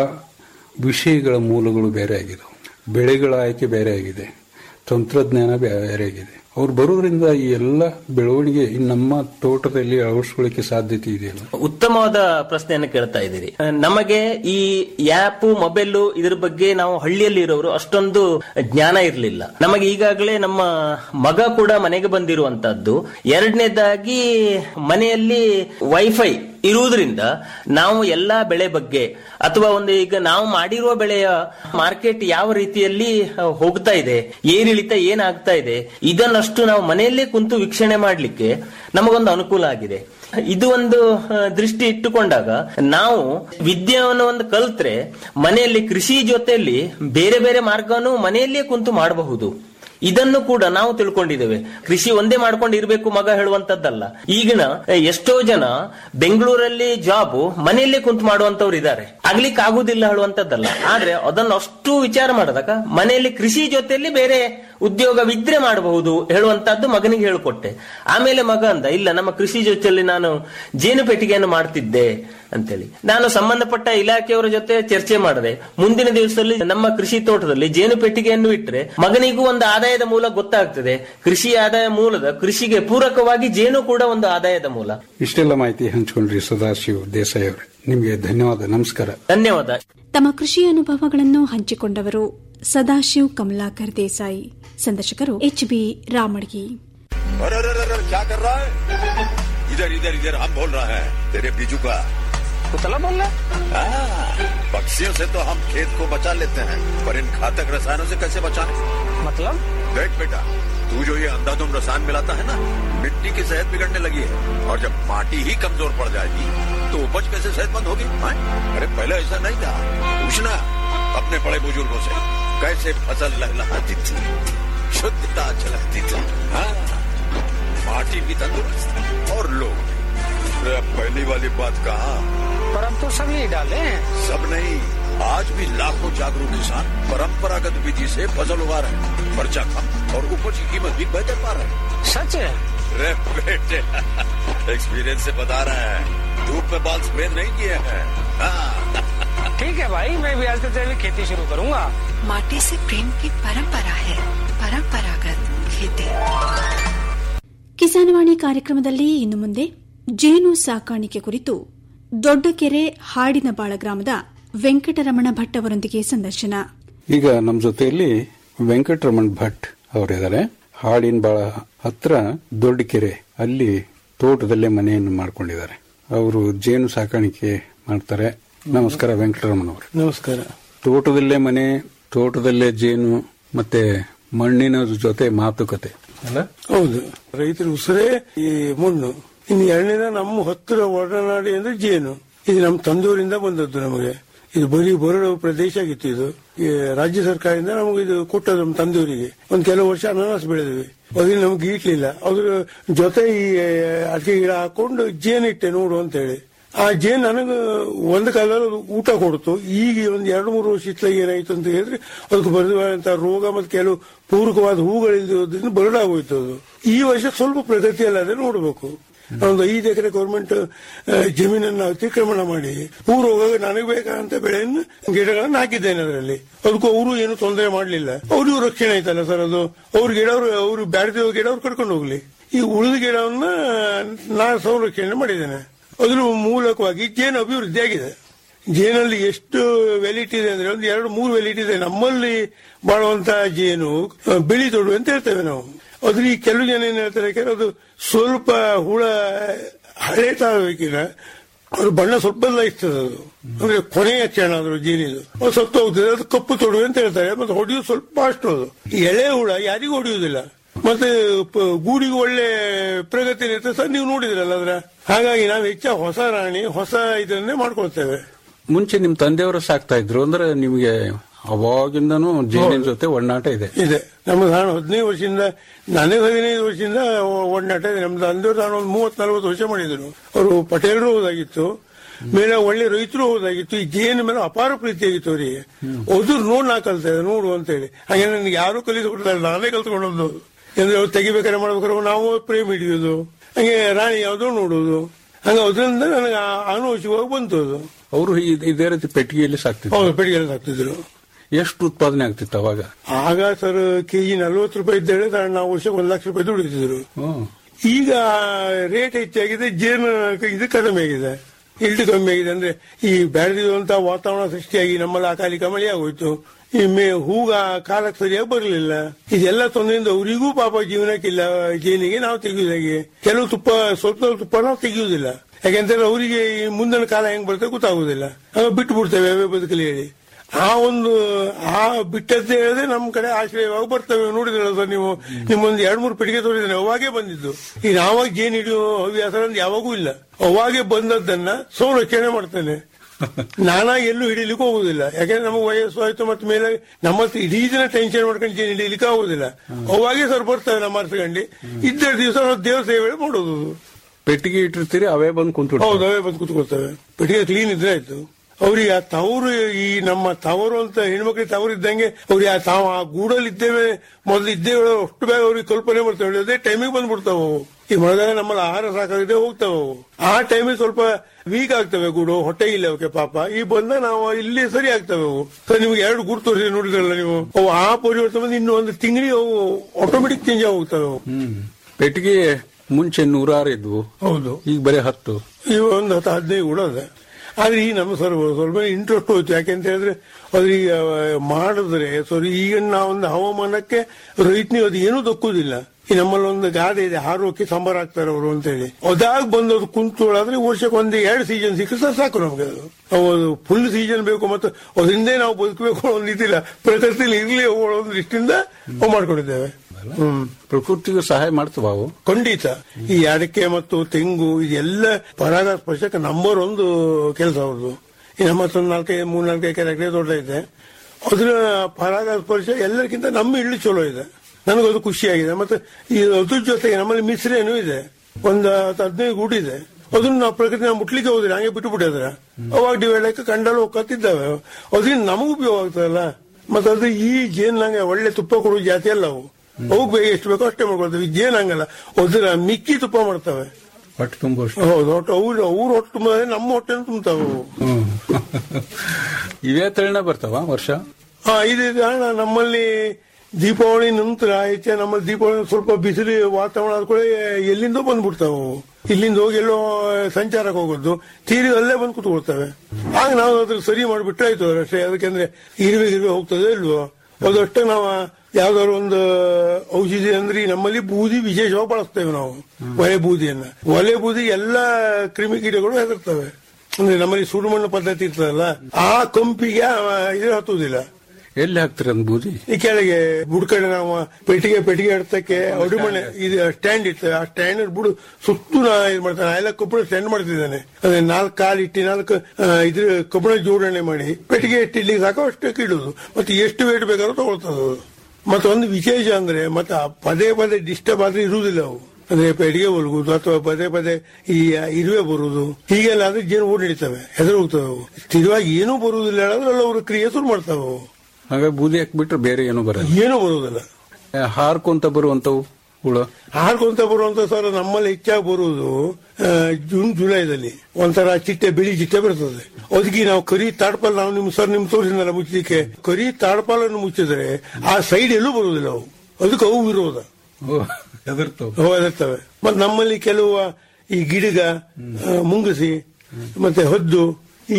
ವಿಷಯಗಳ ಮೂಲಗಳು ಬೇರೆ ಆಗಿದೆ ಬೆಳೆಗಳ ಆಯ್ಕೆ ಬೇರೆ ಆಗಿದೆ ತಂತ್ರಜ್ಞಾನ ಬೇರೆ ಆಗಿದೆ ಅವ್ರು ಬರೋದ್ರಿಂದ ಈ ಎಲ್ಲ ಬೆಳವಣಿಗೆ ಈ ನಮ್ಮ ತೋಟದಲ್ಲಿ ಅಳವಡಿಸ್ಕೊಳ್ಳಿಕ್ಕೆ ಸಾಧ್ಯತೆ ಇದೆಯಲ್ಲ ಉತ್ತಮವಾದ ಪ್ರಶ್ನೆಯನ್ನು ಕೇಳ್ತಾ ಇದ್ದೀರಿ ಅಹ್, ನಮಗೆ ಈ ಆ್ಯಪ್ ಮೊಬೈಲ್ ಇದ್ರ ಬಗ್ಗೆ ನಾವು ಹಳ್ಳಿಯಲ್ಲಿ ಇರೋರು ಅಷ್ಟೊಂದು ಜ್ಞಾನ ಇರಲಿಲ್ಲ ನಮಗೆ ಈಗಾಗಲೇ ನಮ್ಮ ಮಗ ಕೂಡ ಮನೆಗೆ ಬಂದಿರುವಂತದ್ದು ಎರಡನೇದಾಗಿ ಮನೆಯಲ್ಲಿ ವೈಫೈ ಇರುವುದರಿಂದ ನಾವು ಎಲ್ಲಾ ಬೆಳೆ ಬಗ್ಗೆ ಅಥವಾ ಒಂದು ಈಗ ನಾವು ಮಾಡಿರುವ ಬೆಳೆಯ ಮಾರ್ಕೆಟ್ ಯಾವ ರೀತಿಯಲ್ಲಿ ಅಹ್, ಹೋಗ್ತಾ ಇದೆ ಏರಿಳಿತ ಏನಾಗ್ತಾ ಇದೆ ಇದನ್ನಷ್ಟು ನಾವು ಮನೆಯಲ್ಲೇ ಕುಂತು ವೀಕ್ಷಣೆ ಮಾಡ್ಲಿಕ್ಕೆ ನಮಗೊಂದು ಅನುಕೂಲ ಆಗಿದೆ ಇದು ಒಂದು ಅಹ್, ದೃಷ್ಟಿ ಇಟ್ಟುಕೊಂಡಾಗ ನಾವು ವಿದ್ಯೆಯನ್ನು ಒಂದು ಕಲ್ತ್ರೆ ಮನೆಯಲ್ಲಿ ಕೃಷಿ ಜೊತೆಯಲ್ಲಿ ಬೇರೆ ಬೇರೆ ಮಾರ್ಗವನ್ನು ಮನೆಯಲ್ಲಿಯೇ ಕುಂತು ಮಾಡಬಹುದು ಇದನ್ನು ಕೂಡ ನಾವು ತಿಳ್ಕೊಂಡಿದ್ದೇವೆ ಕೃಷಿ ಒಂದೇ ಮಾಡ್ಕೊಂಡು ಇರಬೇಕು ಮಗ ಹೇಳುವಂತದ್ದಲ್ಲ ಈಗಿನ ಎಷ್ಟೋ ಜನ ಬೆಂಗಳೂರಲ್ಲಿ ಜಾಬ್ ಮನೆಯಲ್ಲೇ ಕುಂತು ಮಾಡುವಂತವ್ರು ಇದ್ದಾರೆ ಆಗ್ಲಿಕ್ಕೆ ಆಗುದಿಲ್ಲ ಹೇಳುವಂತದ್ದಲ್ಲ ಆದ್ರೆ ಅದನ್ನು ಅಷ್ಟು ವಿಚಾರ ಮಾಡಿದಾಗ ಮನೆಯಲ್ಲಿ ಕೃಷಿ ಜೊತೆಯಲ್ಲಿ ಬೇರೆ ಉದ್ಯೋಗವಿದ್ರೆ ಮಾಡಬಹುದು ಹೇಳುವಂತದ್ದು ಮಗನಿಗೆ ಹೇಳಿಕೊಟ್ಟೆ ಆಮೇಲೆ ಮಗ ಅಂದ ಇಲ್ಲ ನಮ್ಮ ಕೃಷಿ ಜೊತೆಯಲ್ಲಿ ನಾನು ಜೇನು ಪೆಟ್ಟಿಗೆಯನ್ನು ಮಾಡ್ತಿದ್ದೆ ಅಂತೇಳಿ ನಾನು ಸಂಬಂಧಪಟ್ಟ ಇಲಾಖೆಯವರ ಜೊತೆ ಚರ್ಚೆ ಮಾಡಿದೆ ಮುಂದಿನ ದಿವಸದಲ್ಲಿ ನಮ್ಮ ಕೃಷಿ ತೋಟದಲ್ಲಿ ಜೇನು ಪೆಟ್ಟಿಗೆಯನ್ನು ಇಟ್ಟರೆ ಮಗನಿಗೂ ಒಂದು ಆದಾಯದ ಮೂಲ ಗೊತ್ತಾಗ್ತದೆ ಕೃಷಿ ಆದಾಯ ಮೂಲದ ಕೃಷಿಗೆ ಪೂರಕವಾಗಿ ಜೇನು ಕೂಡ ಒಂದು ಆದಾಯದ ಮೂಲ ಇಷ್ಟೆಲ್ಲ ಮಾಹಿತಿ ಹಂಚಿಕೊಂಡ್ರಿ ಸದಾಶಿವ್ ದೇಸಾಯಿ ಅವರೇ ನಿಮಗೆ ಧನ್ಯವಾದ ನಮಸ್ಕಾರ ಧನ್ಯವಾದ ತಮ್ಮ ಕೃಷಿ ಅನುಭವಗಳನ್ನು ಹಂಚಿಕೊಂಡವರು ಸದಾಶಿವ್ ಕಮಲಾಕರ್ ದೇಸಾಯಿ ಸಂದರ್ಶಕರು ಎಚ್ ಬಿ ರಾಮಡ್ಗಿ अरे अरे अरे अरे, क्या कर रहा है इधर इधर इधर हम बोल रहा है तेरे बीजू का कुतला बोल रहा हाँ, पक्षियों से तो हम खेत को बचा लेते हैं पर इन घातक रसायनों से कैसे बचाएं? मतलब देख बेटा तू जो ये अंधाधुंध रसायन मिलाता है ना मिट्टी की सेहत बिगड़ने लगी है और जब माटी ही कमजोर पड़ जाएगी तो उपज कैसे सेहतमंद होगी हाँ? अरे पहले ऐसा नहीं था पूछना अपने बड़े बुजुर्गों से कैसे फसल लहलहाती थी शुद्धता झलकती थी हाँ माटी भी तंदुरुस्त और लोग भी। अरे अब पहली वाली बात कहा पर अब तो सब यही डाले हैं सब नहीं आज भी लाखों जागरूक किसान परंपरागत विधि से फसल उगा रहे हैं खर्चा कम और उपज की कीमत भी बेहतर पा रहे हैं सच है अरे बेटे एक्सपीरियंस से बता रहे हैं धूप में बाल सफेद नहीं किए हैं हाँ, ठीक है भाई मैं भी आज से तेरी खेती शुरू करूंगा माटी से प्रेम की परंपरा है परंपरागत खेती ಕಿಸಾನವಾಣಿ ಕಾರ್ಯಕ್ರಮದಲ್ಲಿ ಇನ್ನು ಮುಂದೆ ಜೇನು ಸಾಕಾಣಿಕೆ ಕುರಿತು ದೊಡ್ಡಕೆರೆ ಹಾಡಿನಬಾಳ ಗ್ರಾಮದ ವೆಂಕಟರಮಣ ಭಟ್ ಅವರೊಂದಿಗೆ ಸಂದರ್ಶನ ಈಗ ನಮ್ಮ ಜೊತೆಯಲ್ಲಿ ವೆಂಕಟರಮಣ್ ಭಟ್ ಅವರಿದ್ದಾರೆ ಹಾಡಿನ ಬಾಳ ಹತ್ರ ದೊಡ್ಡ ಕೆರೆ ಅಲ್ಲಿ ತೋಟದಲ್ಲೇ ಮನೆಯನ್ನು ಮಾಡ್ಕೊಂಡಿದ್ದಾರೆ ಅವರು ಜೇನು ಸಾಕಾಣಿಕೆ ಮಾಡ್ತಾರೆ ನಮಸ್ಕಾರ ವೆಂಕಟರಮಣ್ ಅವರು ನಮಸ್ಕಾರ ತೋಟದಲ್ಲೇ ಮನೆ ತೋಟದಲ್ಲೇ ಜೇನು ಮತ್ತೆ ಮಣ್ಣಿನ ಜೊತೆ ಮಾತುಕತೆ ಅಲ್ಲ ಹೌದು ರೈತರ ಉಸಿರೇ ಈ ಮಣ್ಣು ಇನ್ನು ಎರಡನೇದ ನಮ್ಮ ಹತ್ತಿರ ಒಡನಾಡಿ ಅಂದ್ರೆ ಜೇನು ಇದು ನಮ್ಮ ತಂದೂರಿಂದ ಬಂದದ್ದು ನಮಗೆ ಇದು ಬರೀ ಬರಡು ಪ್ರದೇಶ ಆಗಿತ್ತು ಇದು ಈ ರಾಜ್ಯ ಸರ್ಕಾರದಿಂದ ನಮಗೆ ಇದು ಕೊಟ್ಟದ್ದು ನಮ್ಮ ತಂದೂರಿಗೆ ಒಂದ್ ಕೆಲವು ವರ್ಷ ಅನಾನಸ್ ಬೆಳೆದ್ವಿ ಅದ್ರಲ್ಲಿ ನಮ್ಗೆ ಈಟ್ಲಿಲ್ಲ ಅದ್ರ ಜೊತೆ ಈ ಅಡಿಕೆ ಗಿಡ ಹಾಕೊಂಡು ಜೇನು ಇಟ್ಟೆ ನೋಡು ಅಂತ ಹೇಳಿ ಆ ಜೇನು ನನಗೆ ಒಂದು ಕಾಲದಲ್ಲಿ ಅದು ಊಟ ಕೊಡ್ತು ಈಗ ಒಂದು ಎರಡು ಮೂರು ವರ್ಷ ಇತ್ತಲಾಗ ಏನಾಯ್ತು ಅಂತ ಹೇಳಿದ್ರೆ ಅದಕ್ಕೆ ಬರೆದಂತ ರೋಗ ಮತ್ತು ಕೆಲವು ಪೂರಕವಾದ ಹೂಗಳಿಲ್ಲದ್ರಿಂದ ಬರಡಾಗೋಯ್ತು ಅದು ಈ ವರ್ಷ ಸ್ವಲ್ಪ ಪ್ರಗತಿಯಲ್ಲಿ ಅದೇ ನೋಡಬೇಕು ಒಂದು ಐದು ಎಕರೆ ಗೌರ್ಮೆಂಟ್ ಜಮೀನನ್ನು ಅತಿಕ್ರಮಣ ಮಾಡಿ ಊರು ಹೋಗಾಗ ನನಗೆ ಬೇಕಾದಂತ ಬೆಳೆಯನ್ನು ಗಿಡಗಳನ್ನು ಹಾಕಿದ್ದೇನೆ ಅದರಲ್ಲಿ ಅದಕ್ಕೂ ಅವರು ಏನು ತೊಂದರೆ ಮಾಡಲಿಲ್ಲ ಅವ್ರಿಗೂ ರಕ್ಷಣೆ ಆಯ್ತಲ್ಲ ಸರ್ ಅದು ಅವ್ರ ಗಿಡ ಅವ್ರು ಅವ್ರು ಬ್ಯಾಡ್ದಿರೋ ಗಿಡ ಅವ್ರು ಕರ್ಕೊಂಡು ಹೋಗ್ಲಿ ಈ ಉಳಿದ ಗಿಡವನ್ನ ನಾನು ಸಂರಕ್ಷಣೆ ಮಾಡಿದ್ದೇನೆ ಅದ್ರ ಮೂಲಕವಾಗಿ ಜೇನು ಅಭಿವೃದ್ಧಿ ಆಗಿದೆ ಜೇನಲ್ಲಿ ಎಷ್ಟು ವೆಲಿಟಿ ಇದೆ ಅಂದ್ರೆ ಒಂದು ಎರಡು ಮೂರು ವೆಲಿಟಿ ಇದೆ ನಮ್ಮಲ್ಲಿ ಬಾಳುವಂತಹ ಜೇನು ಆ, ಬಿಳಿ ತೊಡು ಅಂತ ಹೇಳ್ತೇವೆ ನಾವು ಅದ್ರ ಈ ಕೆಲವು ಜನ ಏನ್ ಹೇಳ್ತಾರೆ ಯಾಕಂದ್ರೆ ಅದು ಸ್ವಲ್ಪ ಹುಳ ಹಳೆ ತಾಳಬೇಕಿಲ್ಲ ಅದ್ರ ಬಣ್ಣ ಸ್ವಲ್ಪ ಬದಲಾಯಿಸ್ತದೆ ಅದು ಅಂದ್ರೆ ಕೊನೆಯ ಕ್ಷಣ ಅದ್ರ ಜೇನಿದು ಅದು ಸತ್ತು ಹೋಗ್ತದೆ ಅದು ಕಪ್ಪು ತೊಡು ಅಂತ ಹೇಳ್ತಾರೆ ಮತ್ತೆ ಹೊಡೆಯೋದು ಸ್ವಲ್ಪ ಅಷ್ಟು ಅದು ಈ ಎಳೆ ಹುಳ ಯಾರಿಗೂ ಹೊಡೆಯುವುದಿಲ್ಲ ಮತ್ತೆ ಪ- ಗೂಡಿಗೂ ಒಳ್ಳೆ ಪ್ರಗತಿ ಇರುತ್ತೆ ಸರ್ ನೀವು ನೋಡಿದ್ರಲ್ಲ ಅದ್ರ ಹಾಗಾಗಿ ನಾವು ಹೆಚ್ಚ ಹೊಸ ರಾಣಿ ಹೊಸ ಇದನ್ನೇ ಮಾಡ್ಕೊಳ್ತೇವೆ ಮುಂಚೆ ನಿಮ್ ತಂದೆಯವರು ಸಾಕ್ತಾ ಇದ್ರು ಅಂದ್ರೆ ನಿಮಗೆ ಅವಾಗಿಂದನೂ ಜೇನಿನ ಜೊತೆ ಒಡನಾಟ ಇದೆ ಇದೆ ನಮ್ಮ ನಾನು ಹದಿನೈದು ವರ್ಷದಿಂದ ನನಗೆ ಹದಿನೈದು ವರ್ಷದಿಂದ ಒ- ಒಡನಾಟ ಇದೆ ನಮ್ಮ ತಂದೆಯವರು ನಾನು ಒಂದು ಮೂವತ್ ನಲ್ವತ್ತು ವರ್ಷ ಮಾಡಿದ್ರು ಅವರು ಪಟೇಲರು ಹೋದಾಗಿತ್ತು ಮೇಲೆ ಒಳ್ಳೆ ರೈತರು ಹೋದಾಗಿತ್ತು ಈ ಜೇನು ಮೇಲೆ ಅಪಾರ ಪ್ರೀತಿಯಾಗಿತ್ತು ಅವರಿಗೆ ಅದ್ರ ನೋಡ್ ನಾ ಕಲ್ತಾ ಇದ್ದೆ ನೋಡು ಅಂತೇಳಿ ಹಾಗೆ ನನಗೆ ಯಾರು ಕಲಿಸಿಕೊಡ್ತಾರೆ ನಾನೇ ಕಲ್ತ್ಕೊಂಡು ಬಂದದ್ದು ಅಂದ್ರೆ ಅವ್ರು ತೆಗಿಬೇಕಾದ್ರೆ ಮಾಡ್ಬೇಕಾದ್ರೆ ನಾವು ಪ್ರೇಮ್ ಹಿಡಿಯೋದು ಹಂಗೆ ರಾಣಿ ಯಾವುದೋ ನೋಡುವುದು ಹಂಗ ಅದರಿಂದ ನನಗೆ ಆ- ಅನುಭವಿಸುವಾಗ ಬಂತು ಅದು ಅವರು ಇದೇ ರೀತಿ ಪೆಟ್ಟಿಗೆಯಲ್ಲಿ ಸಾಕ್ತಿದ್ರು ಹೌದು ಪೆಟ್ಟಿಗೆ ಹಾಕ್ತಿದ್ರು ಎಷ್ಟು ಉತ್ಪಾದನೆ ಆಗ್ತಿತ್ತು ಅವಾಗ ಆಗ ಸರ್ ಕೆಜಿ ನಲ್ವತ್ತು ರೂಪಾಯಿ ಇದ್ದೇಳೆ ನಾವು ವರ್ಷಕ್ಕೆ ಒಂದು ಲಕ್ಷ ರೂಪಾಯಿ ದುಡಿತಿದ್ರು ಹ್ಮ್. ಈಗ ರೇಟ್ ಹೆಚ್ಚಾಗಿದೆ ಜೇನು ಇದು ಕಡಿಮೆ ಆಗಿದೆ ಇಲ್ಟು ಕಮ್ಮಿ ಆಗಿದೆ ಅಂದ್ರೆ ಈ ಬೆಳೆದಿರುವಂತ ವಾತಾವರಣ ಸೃಷ್ಟಿಯಾಗಿ ನಮ್ಮಲ್ಲಿ ಅಕಾಲಿಕ ಮಳೆ ಆಗೋಯ್ತು ಈ ಮೇ ಹೂಗ ಕಾಲಕ್ಕೆ ಸರಿಯಾಗಿ ಬರಲಿಲ್ಲ ಇದೆಲ್ಲ ತೊಂದರೆಯಿಂದ ಅವರಿಗೂ ಪಾಪ ಜೀವನಕ್ಕಿಲ್ಲ ಜೇನಿಗೆ ನಾವು ತೆಗೆಯುವುದಾಗೆ ಕೆಲವು ತುಪ್ಪ ಸ್ವಲ್ಪ ತುಪ್ಪ ನಾವು ತೆಗೆಯುವುದಿಲ್ಲ ಯಾಕೆಂತಂದ್ರೆ ಅವರಿಗೆ ಈ ಮುಂದಿನ ಕಾಲ ಹೆಂಗ್ ಬರ್ತದೆ ಗೊತ್ತಾಗುದಿಲ್ಲ ಆಗ ಬಿಟ್ಟು ಬಿಡ್ತೇವೆ ಅವೇ ಬದುಕಲಿ ಹೇಳಿ ಆ ಒಂದು ಆ ಬಿಟ್ಟದ್ದು ಹೇಳಿದ್ರೆ ನಮ್ಮ ಕಡೆ ಆಶ್ರಯವಾಗಿ ಬರ್ತವೆ ನೋಡಿದ್ರಲ್ಲ ಸರ್ ನೀವು ನಿಮ್ಮೊಂದು ಎರಡ್ ಮೂರು ಪೆಟ್ಟಿಗೆ ತೋರಿದ್ರೆ ಅವಾಗೇ ಬಂದಿದ್ದು ಈ ನಾವಾಗ ಜೇನು ಹಿಡಿಯೋ ಹವ್ಯಾಸ ಅಂದ್ರೆ ಯಾವಾಗೂ ಇಲ್ಲ ಅವಾಗೆ ಬಂದದ್ದನ್ನ ಸಂರಕ್ಷಣೆ ಮಾಡ್ತೇನೆ ನಾನಾಗಿ ಎಲ್ಲೂ ಹಿಡಿಲಿಕ್ಕೆ ಹೋಗುದಿಲ್ಲ ಯಾಕಂದ್ರೆ ನಮಗೆ ವಯಸ್ಸು ಆಯ್ತು ಮತ್ತೆ ಮೇಲೆ ನಮ್ಮ ಹತ್ರ ಇಡೀ ದಿನ ಟೆನ್ಷನ್ ಮಾಡ್ಕೊಂಡು ಜೇನು ಹಿಡಿಲಿಕ್ಕೆ ಆಗುದಿಲ್ಲ ಅವಾಗೆ ಸರ್ ಬರ್ತವೆ ನಮ್ಮ ಅರ್ಸ್ಕೊಂಡು ಇದ್ದ ದಿವಸ ನಾವು ದೇವ್ರ ಸೇವೆ ಮಾಡೋದು ಪೆಟ್ಟಿಗೆ ಇಟ್ಟಿರ್ತೀರಿ ಅವೇ ಬಂದು ಕುಂತು ಹೌದು ಅವೇ ಬಂದು ಕೂತ್ಕೊಳ್ತವೆ ಪೆಟ್ಟಿಗೆ ಕ್ಲೀನ್ ಇದ್ರೆ ಆಯ್ತು ಅವ್ರಿಗೆ ಆ ತವರು ಈ ನಮ್ಮ ತವರು ಅಂತ ಹೆಣ್ಮಕ್ಳಿಗೆ ತವರು ಇದ್ದಂಗೆ ಅವ್ರಿಗೆ ಆ ತಾವು ಆ ಗೂಡಲ್ಲಿ ಇದ್ದೇವೆ ಮೊದಲು ಇದ್ದೇವೆ ಅಷ್ಟು ಬೇಗ ಅವ್ರಿಗೆ ಕಲ್ಪನೆ ಬರ್ತವೆ ಅದೇ ಟೈಮಿಗೆ ಬಂದ್ಬಿಡ್ತಾವ ಅವು. ಈ ಮಳೆಗಾಲ ನಮ್ಮಲ್ಲಿ ಆಹಾರ ಸಾಕಾಗಿದೆ ಹೋಗ್ತಾವ ಅವು. ಆ ಟೈಮಿಗೆ ಸ್ವಲ್ಪ ವೀಕ್ ಆಗ್ತವೆ ಗೂಡು ಹೊಟ್ಟೆ ಇಲ್ಲ ಅವಕ್ಕೆ ಪಾಪ ಈ ಬಂದ ನಾವು ಇಲ್ಲಿ ಸರಿ ಆಗ್ತವೆ ಅವು ಸರ್ ನಿಮ್ಗೆ ಎರಡು ಗುರು ತೋರಿಸಿ ನೋಡಿದ್ರಲ್ಲ ನೀವು ಅವು ಆ ಪರಿವರ್ತನೆ ಬಂದು ಇನ್ನು ಒಂದು ತಿಂಗಳಿಗೆ ಅವು ಆಟೋಮೆಟಿಕ್ ಚೇಂಜ್ ಆಗೋಗ್ತವೆ ಅವು ಹ್ಮ್ ಪೆಟ್ಟಿಗೆ ಮುಂಚೆ ನೂರಾರು ಇದ್ವು ಹೌದು ಈಗ ಬರೀ ಹತ್ತು ಈ ಒಂದು ಹತ್ತು ಹದಿನೈದು ಕೂಡ ಅದೇ ಆದ್ರೆ ಈ ನಮ್ಮ ಸರ್ ಸ್ವಲ್ಪ ಇಂಟ್ರೆಸ್ಟ್ ಹೋಯ್ತು ಯಾಕೆಂತ ಹೇಳಿದ್ರೆ ಅದ್ರೀಗ ಮಾಡಿದ್ರೆ ಸರಿ ಈಗ ನಾವೊಂದು ಹವಾಮಾನಕ್ಕೆ ರೈತನಿಗೆ ಅದು ಏನೂ ದಕ್ಕುದಿಲ್ಲ ಈ ನಮ್ಮಲ್ಲಿ ಒಂದು ಗಾದೆ ಇದೆ ಹಾರೋಕೆ ಸಾಂಬಾರ್ ಹಾಕ್ತಾರೆ ಅವರು ಅಂತೇಳಿ ಅದಾಗ ಬಂದದು ಕುಂತೋಳಾದ್ರೆ ವರ್ಷಕ್ಕೆ ಒಂದು ಎರಡು ಸೀಸನ್ ಸಿಕ್ಕಿದ್ರೆ ಸಾಕು ನಮ್ಗೆ ಅದು ಅದು ಫುಲ್ ಸೀಸನ್ ಬೇಕು ಮತ್ತು ಅದರಿಂದೇ ನಾವು ಬದುಕಬೇಕು ಒಂದು ಇದಿಲ್ಲ ಪ್ರಕೃತಿಲಿ ಇರ್ಲಿ ಹೋಗೋಣ ಒಂದು ದೃಷ್ಟಿಯಿಂದ ನಾವು ಮಾಡ್ಕೊಂಡಿದ್ದೇವೆ ಹ್ಮ್ ಪ್ರಕೃತಿಗೂ ಸಹಾಯ ಮಾಡ್ತವ ಅವು ಖಂಡಿತ ಈ ಅಡಿಕೆ ಮತ್ತು ತೆಂಗು ಇದೆಲ್ಲ ಪರಾಗ ಸ್ಪರ್ಶಕ್ಕೆ ನಂಬರ್ ಒಂದು ಕೆಲಸ ಅವ್ರದ್ದು ಈ ನಮ್ಮ ಹತ್ರ ಒಂದು ನಾಲ್ಕೈದು ಮೂರ್ ನಾಲ್ಕು ಎಕರೆ ಎಕರೆ ತೋಟ ಇದೆ ಅದ್ರ ಪರಾಗ ಸ್ಪರ್ಶ ಎಲ್ಲರಿಗಿಂತ ನಮ್ಮ ಇಳ್ಳು ಚಲೋ ಇದೆ ನನಗದು ಖುಷಿಯಾಗಿದೆ ಮತ್ತೆ ಈ ಅದ್ರ ಜೊತೆಗೆ ನಮ್ಮಲ್ಲಿ ಮಿಶ್ರೇನು ಇದೆ ಒಂದು ಹತ್ತು ಹದಿನೈದು ಗೂಡು ಇದೆ ಅದನ್ನ ನಾವು ಪ್ರಕೃತಿ ನಾವು ಮುಟ್ಲಿಕ್ಕೆ ಹೋದ್ರೆ ಹಂಗೆ ಬಿಟ್ಟು ಬಿಟ್ಟಿದ್ರೆ ಅವಾಗ ಡಿವೈಡ್ ಆಗಿ ಕಂಡಲು ಹೋಗ್ತಿದ್ದಾವೆ ಅದರಿಂದ ನಮಗೂ ಉಪಯೋಗ ಆಗ್ತದಲ್ಲ ಮತ್ತೆ ಅದು ಈ ಜೇನ್ ನಂಗೆ ಒಳ್ಳೆ ತುಪ್ಪ ಕೊಡುವ ಜಾತಿ ಅಲ್ಲ ಅವು ಅವಕ್ಕೆ ಬೇಗ ಎಷ್ಟು ಬೇಕೋ ಅಷ್ಟೇ ಮಾಡ್ಕೊಳ್ತೇವೆ ಈ ಜೇನ್ ಹಂಗಲ್ಲ ಅದ್ರ ಮಿಕ್ಕಿ ತುಪ್ಪ ಮಾಡ್ತವೆ ಹೊಟ್ಟೆ ತುಂಬುವಷ್ಟು ಹೌದು ಹೊಟ್ಟೆ ಅವ್ರು ಅವ್ರ ಹೊಟ್ಟೆ ತುಂಬ ನಮ್ಮ ಹೊಟ್ಟೆನೂ ತುಂಬ್ತಾವೆ ಅವು ಹ್ಮ್. ಇವೇ ತಳಿನ ಬರ್ತಾವ ವರ್ಷ ಹಾ ಇದು ಕಾರಣ ನಮ್ಮಲ್ಲಿ ದೀಪಾವಳಿ ನಂತರ ಹೆಚ್ಚೆ ನಮ್ಮಲ್ಲಿ ದೀಪಾವಳಿ ಸ್ವಲ್ಪ ಬಿಸಿಲು ವಾತಾವರಣ ಆದ ಕೂಡ ಎಲ್ಲಿಂದೋ ಬಂದ್ಬಿಡ್ತಾವೆ ಅವು. ಇಲ್ಲಿಂದ ಹೋಗಿ ಎಲ್ಲೋ ಸಂಚಾರಕ್ಕೆ ಹೋಗೋದು ತೀರಿ ಅಲ್ಲೇ ಬಂದು ಕೂತ್ಕೊಳ್ತವೆ ಆಗ ನಾವು ಅದ್ರ ಸರಿ ಮಾಡಿಬಿಟ್ರೆ ಆಯ್ತು ಅಷ್ಟೇ ಅದಕ್ಕೆಂದ್ರೆ ಇರುವೆ ಇರುವೆ ಹೋಗ್ತದೆ ಇಲ್ವೋ ಅದಷ್ಟೇ ನಾವು ಯಾವ್ದಾದ್ರು ಒಂದು ಔಷಧಿ ಅಂದ್ರೆ ಈ ನಮ್ಮಲ್ಲಿ ಬೂದಿ ವಿಶೇಷವಾಗಿ ಬಳಸ್ತೇವೆ ನಾವು ಒಲೆ ಬೂದಿಯನ್ನ ಒಲೆ ಬೂದಿ ಎಲ್ಲ ಕ್ರಿಮಿಕೀಟಗಳು ಹೆದರ್ತವೆ ಅಂದ್ರೆ ನಮ್ಮಲ್ಲಿ ಸುಡುಮಣ್ಣು ಪದ್ಧತಿ ಇರ್ತದಲ್ಲ ಆ ಕಂಪಿಗೆ ಆ ಇದು ಹತ್ತುವುದಿಲ್ಲ ಎಲ್ಲಿ ಹಾಕ್ತೀರ ಅಂದ್ ಬೂದಿ ಈ ಕೆಳಗೆ ಬುಡ್ಕಡೆ ನಾವು ಪೆಟ್ಟಿಗೆ ಪೆಟ್ಟಿಗೆ ಇಡ್ತಕ್ಕೆ ಅಡಿಮಣೆ ಇದು ಸ್ಟ್ಯಾಂಡ್ ಇರ್ತದೆ ಆ ಸ್ಟ್ಯಾಂಡ್ ಬುಡು ಸುತ್ತು ನಾ ಇದು ಮಾಡ್ತಾನೆ ಎಲ್ಲ ಕಬ್ಬಣ ಸ್ಟ್ಯಾಂಡ್ ಮಾಡ್ತಿದ್ದಾನೆ ಅದೇ ನಾಲ್ಕು ಕಾಲು ಇಟ್ಟು ನಾಲ್ಕು ಆ, ಇದ್ರ ಕಬ್ಬಣ ಜೋಡಣೆ ಮಾಡಿ ಪೆಟ್ಟಿಗೆ ಎಷ್ಟು ಇಡ್ಲಿಕ್ಕೆ ಸಾಕು ಅಷ್ಟಕ್ಕೆ ಇಡುದು ಮತ್ತೆ ಎಷ್ಟು ವೇಟ್ ಬೇಕಾದ್ರೂ ತಗೊಳ್ತದೆ ಅದು. ಮತ್ತೆ ಒಂದು ವಿಶೇಷ ಅಂದ್ರೆ ಮತ್ತೆ ಆ ಪದೇ ಪದೇ ಡಿಸ್ಟರ್ಬ್ ಆದ್ರೆ ಇರುವುದಿಲ್ಲ ಅವು ಅಂದ್ರೆ ಪೆಟ್ಟಿಗೆ ಒಲಗುದು ಅಥವಾ ಪದೇ ಪದೇ ಈ ಇರುವೆ ಬರುವುದು ಹೀಗೆಲ್ಲ ಆದ್ರೆ ಜೇನು ಓಡಿ ಹಿಡಿತವೆ ಹೆದರು ಹೋಗ್ತವೆ ಅವು ಸ್ಥಿರವಾಗಿ ಏನೂ ಬರುವುದಿಲ್ಲ ಅದ್ರಲ್ಲಿ ಅವರು ಕ್ರಿಯೆ ಶುರು ಮಾಡ್ತಾವೆ ಅವು ಹಾಗಾಗಿ ಬೂದಿ ಹಾಕ್ಬಿಟ್ರೆ ಬೇರೆ ಏನು ಬರಲ್ಲ ಏನೂ ಬರುವುದಿಲ್ಲ ಹಾರ್ಕೊಂತ ಬರುವಂತವು ಹುಳ ಹಾರ್ಕೊಂತ ಬರುವಂತ ಸರ್ ನಮ್ಮಲ್ಲಿ ಹೆಚ್ಚಾಗಿ ಬರುವುದು ಆ, ಜೂನ್ ಜುಲೈದಲ್ಲಿ ಒಂಥರ ಚಿಟ್ಟೆ ಬಿಳಿ ಚಿಟ್ಟೆ ಬರ್ತದೆ ಅದಕ್ಕೆ ನಾವು ಕರಿ ತಾಡ್ಪಾಲ್ ನಾವು ನಿಮ್ ಸರ್ ನಿಮ್ ತೋರಿಸಿದ್ನಲ್ಲ ಮುಚ್ಚಲಿಕ್ಕೆ ಕರಿ ತಾಡ್ಪಾಲನ್ನು ಮುಚ್ಚಿದ್ರೆ ಆ ಸೈಡ್ ಎಲ್ಲೂ ಬರುವುದಿಲ್ಲ ಅವು ಅದಕ್ಕೆ ಅವು ವಿರೋಧ ಹೆದರ್ತವು ಅವು ಎದುರ್ತವೆ ಮತ್ತೆ ನಮ್ಮಲ್ಲಿ ಕೆಲವು ಈ ಗಿಡಗ ಆ, ಮುಂಗುಸಿ ಮತ್ತೆ ಹೊದ್ದು ಈ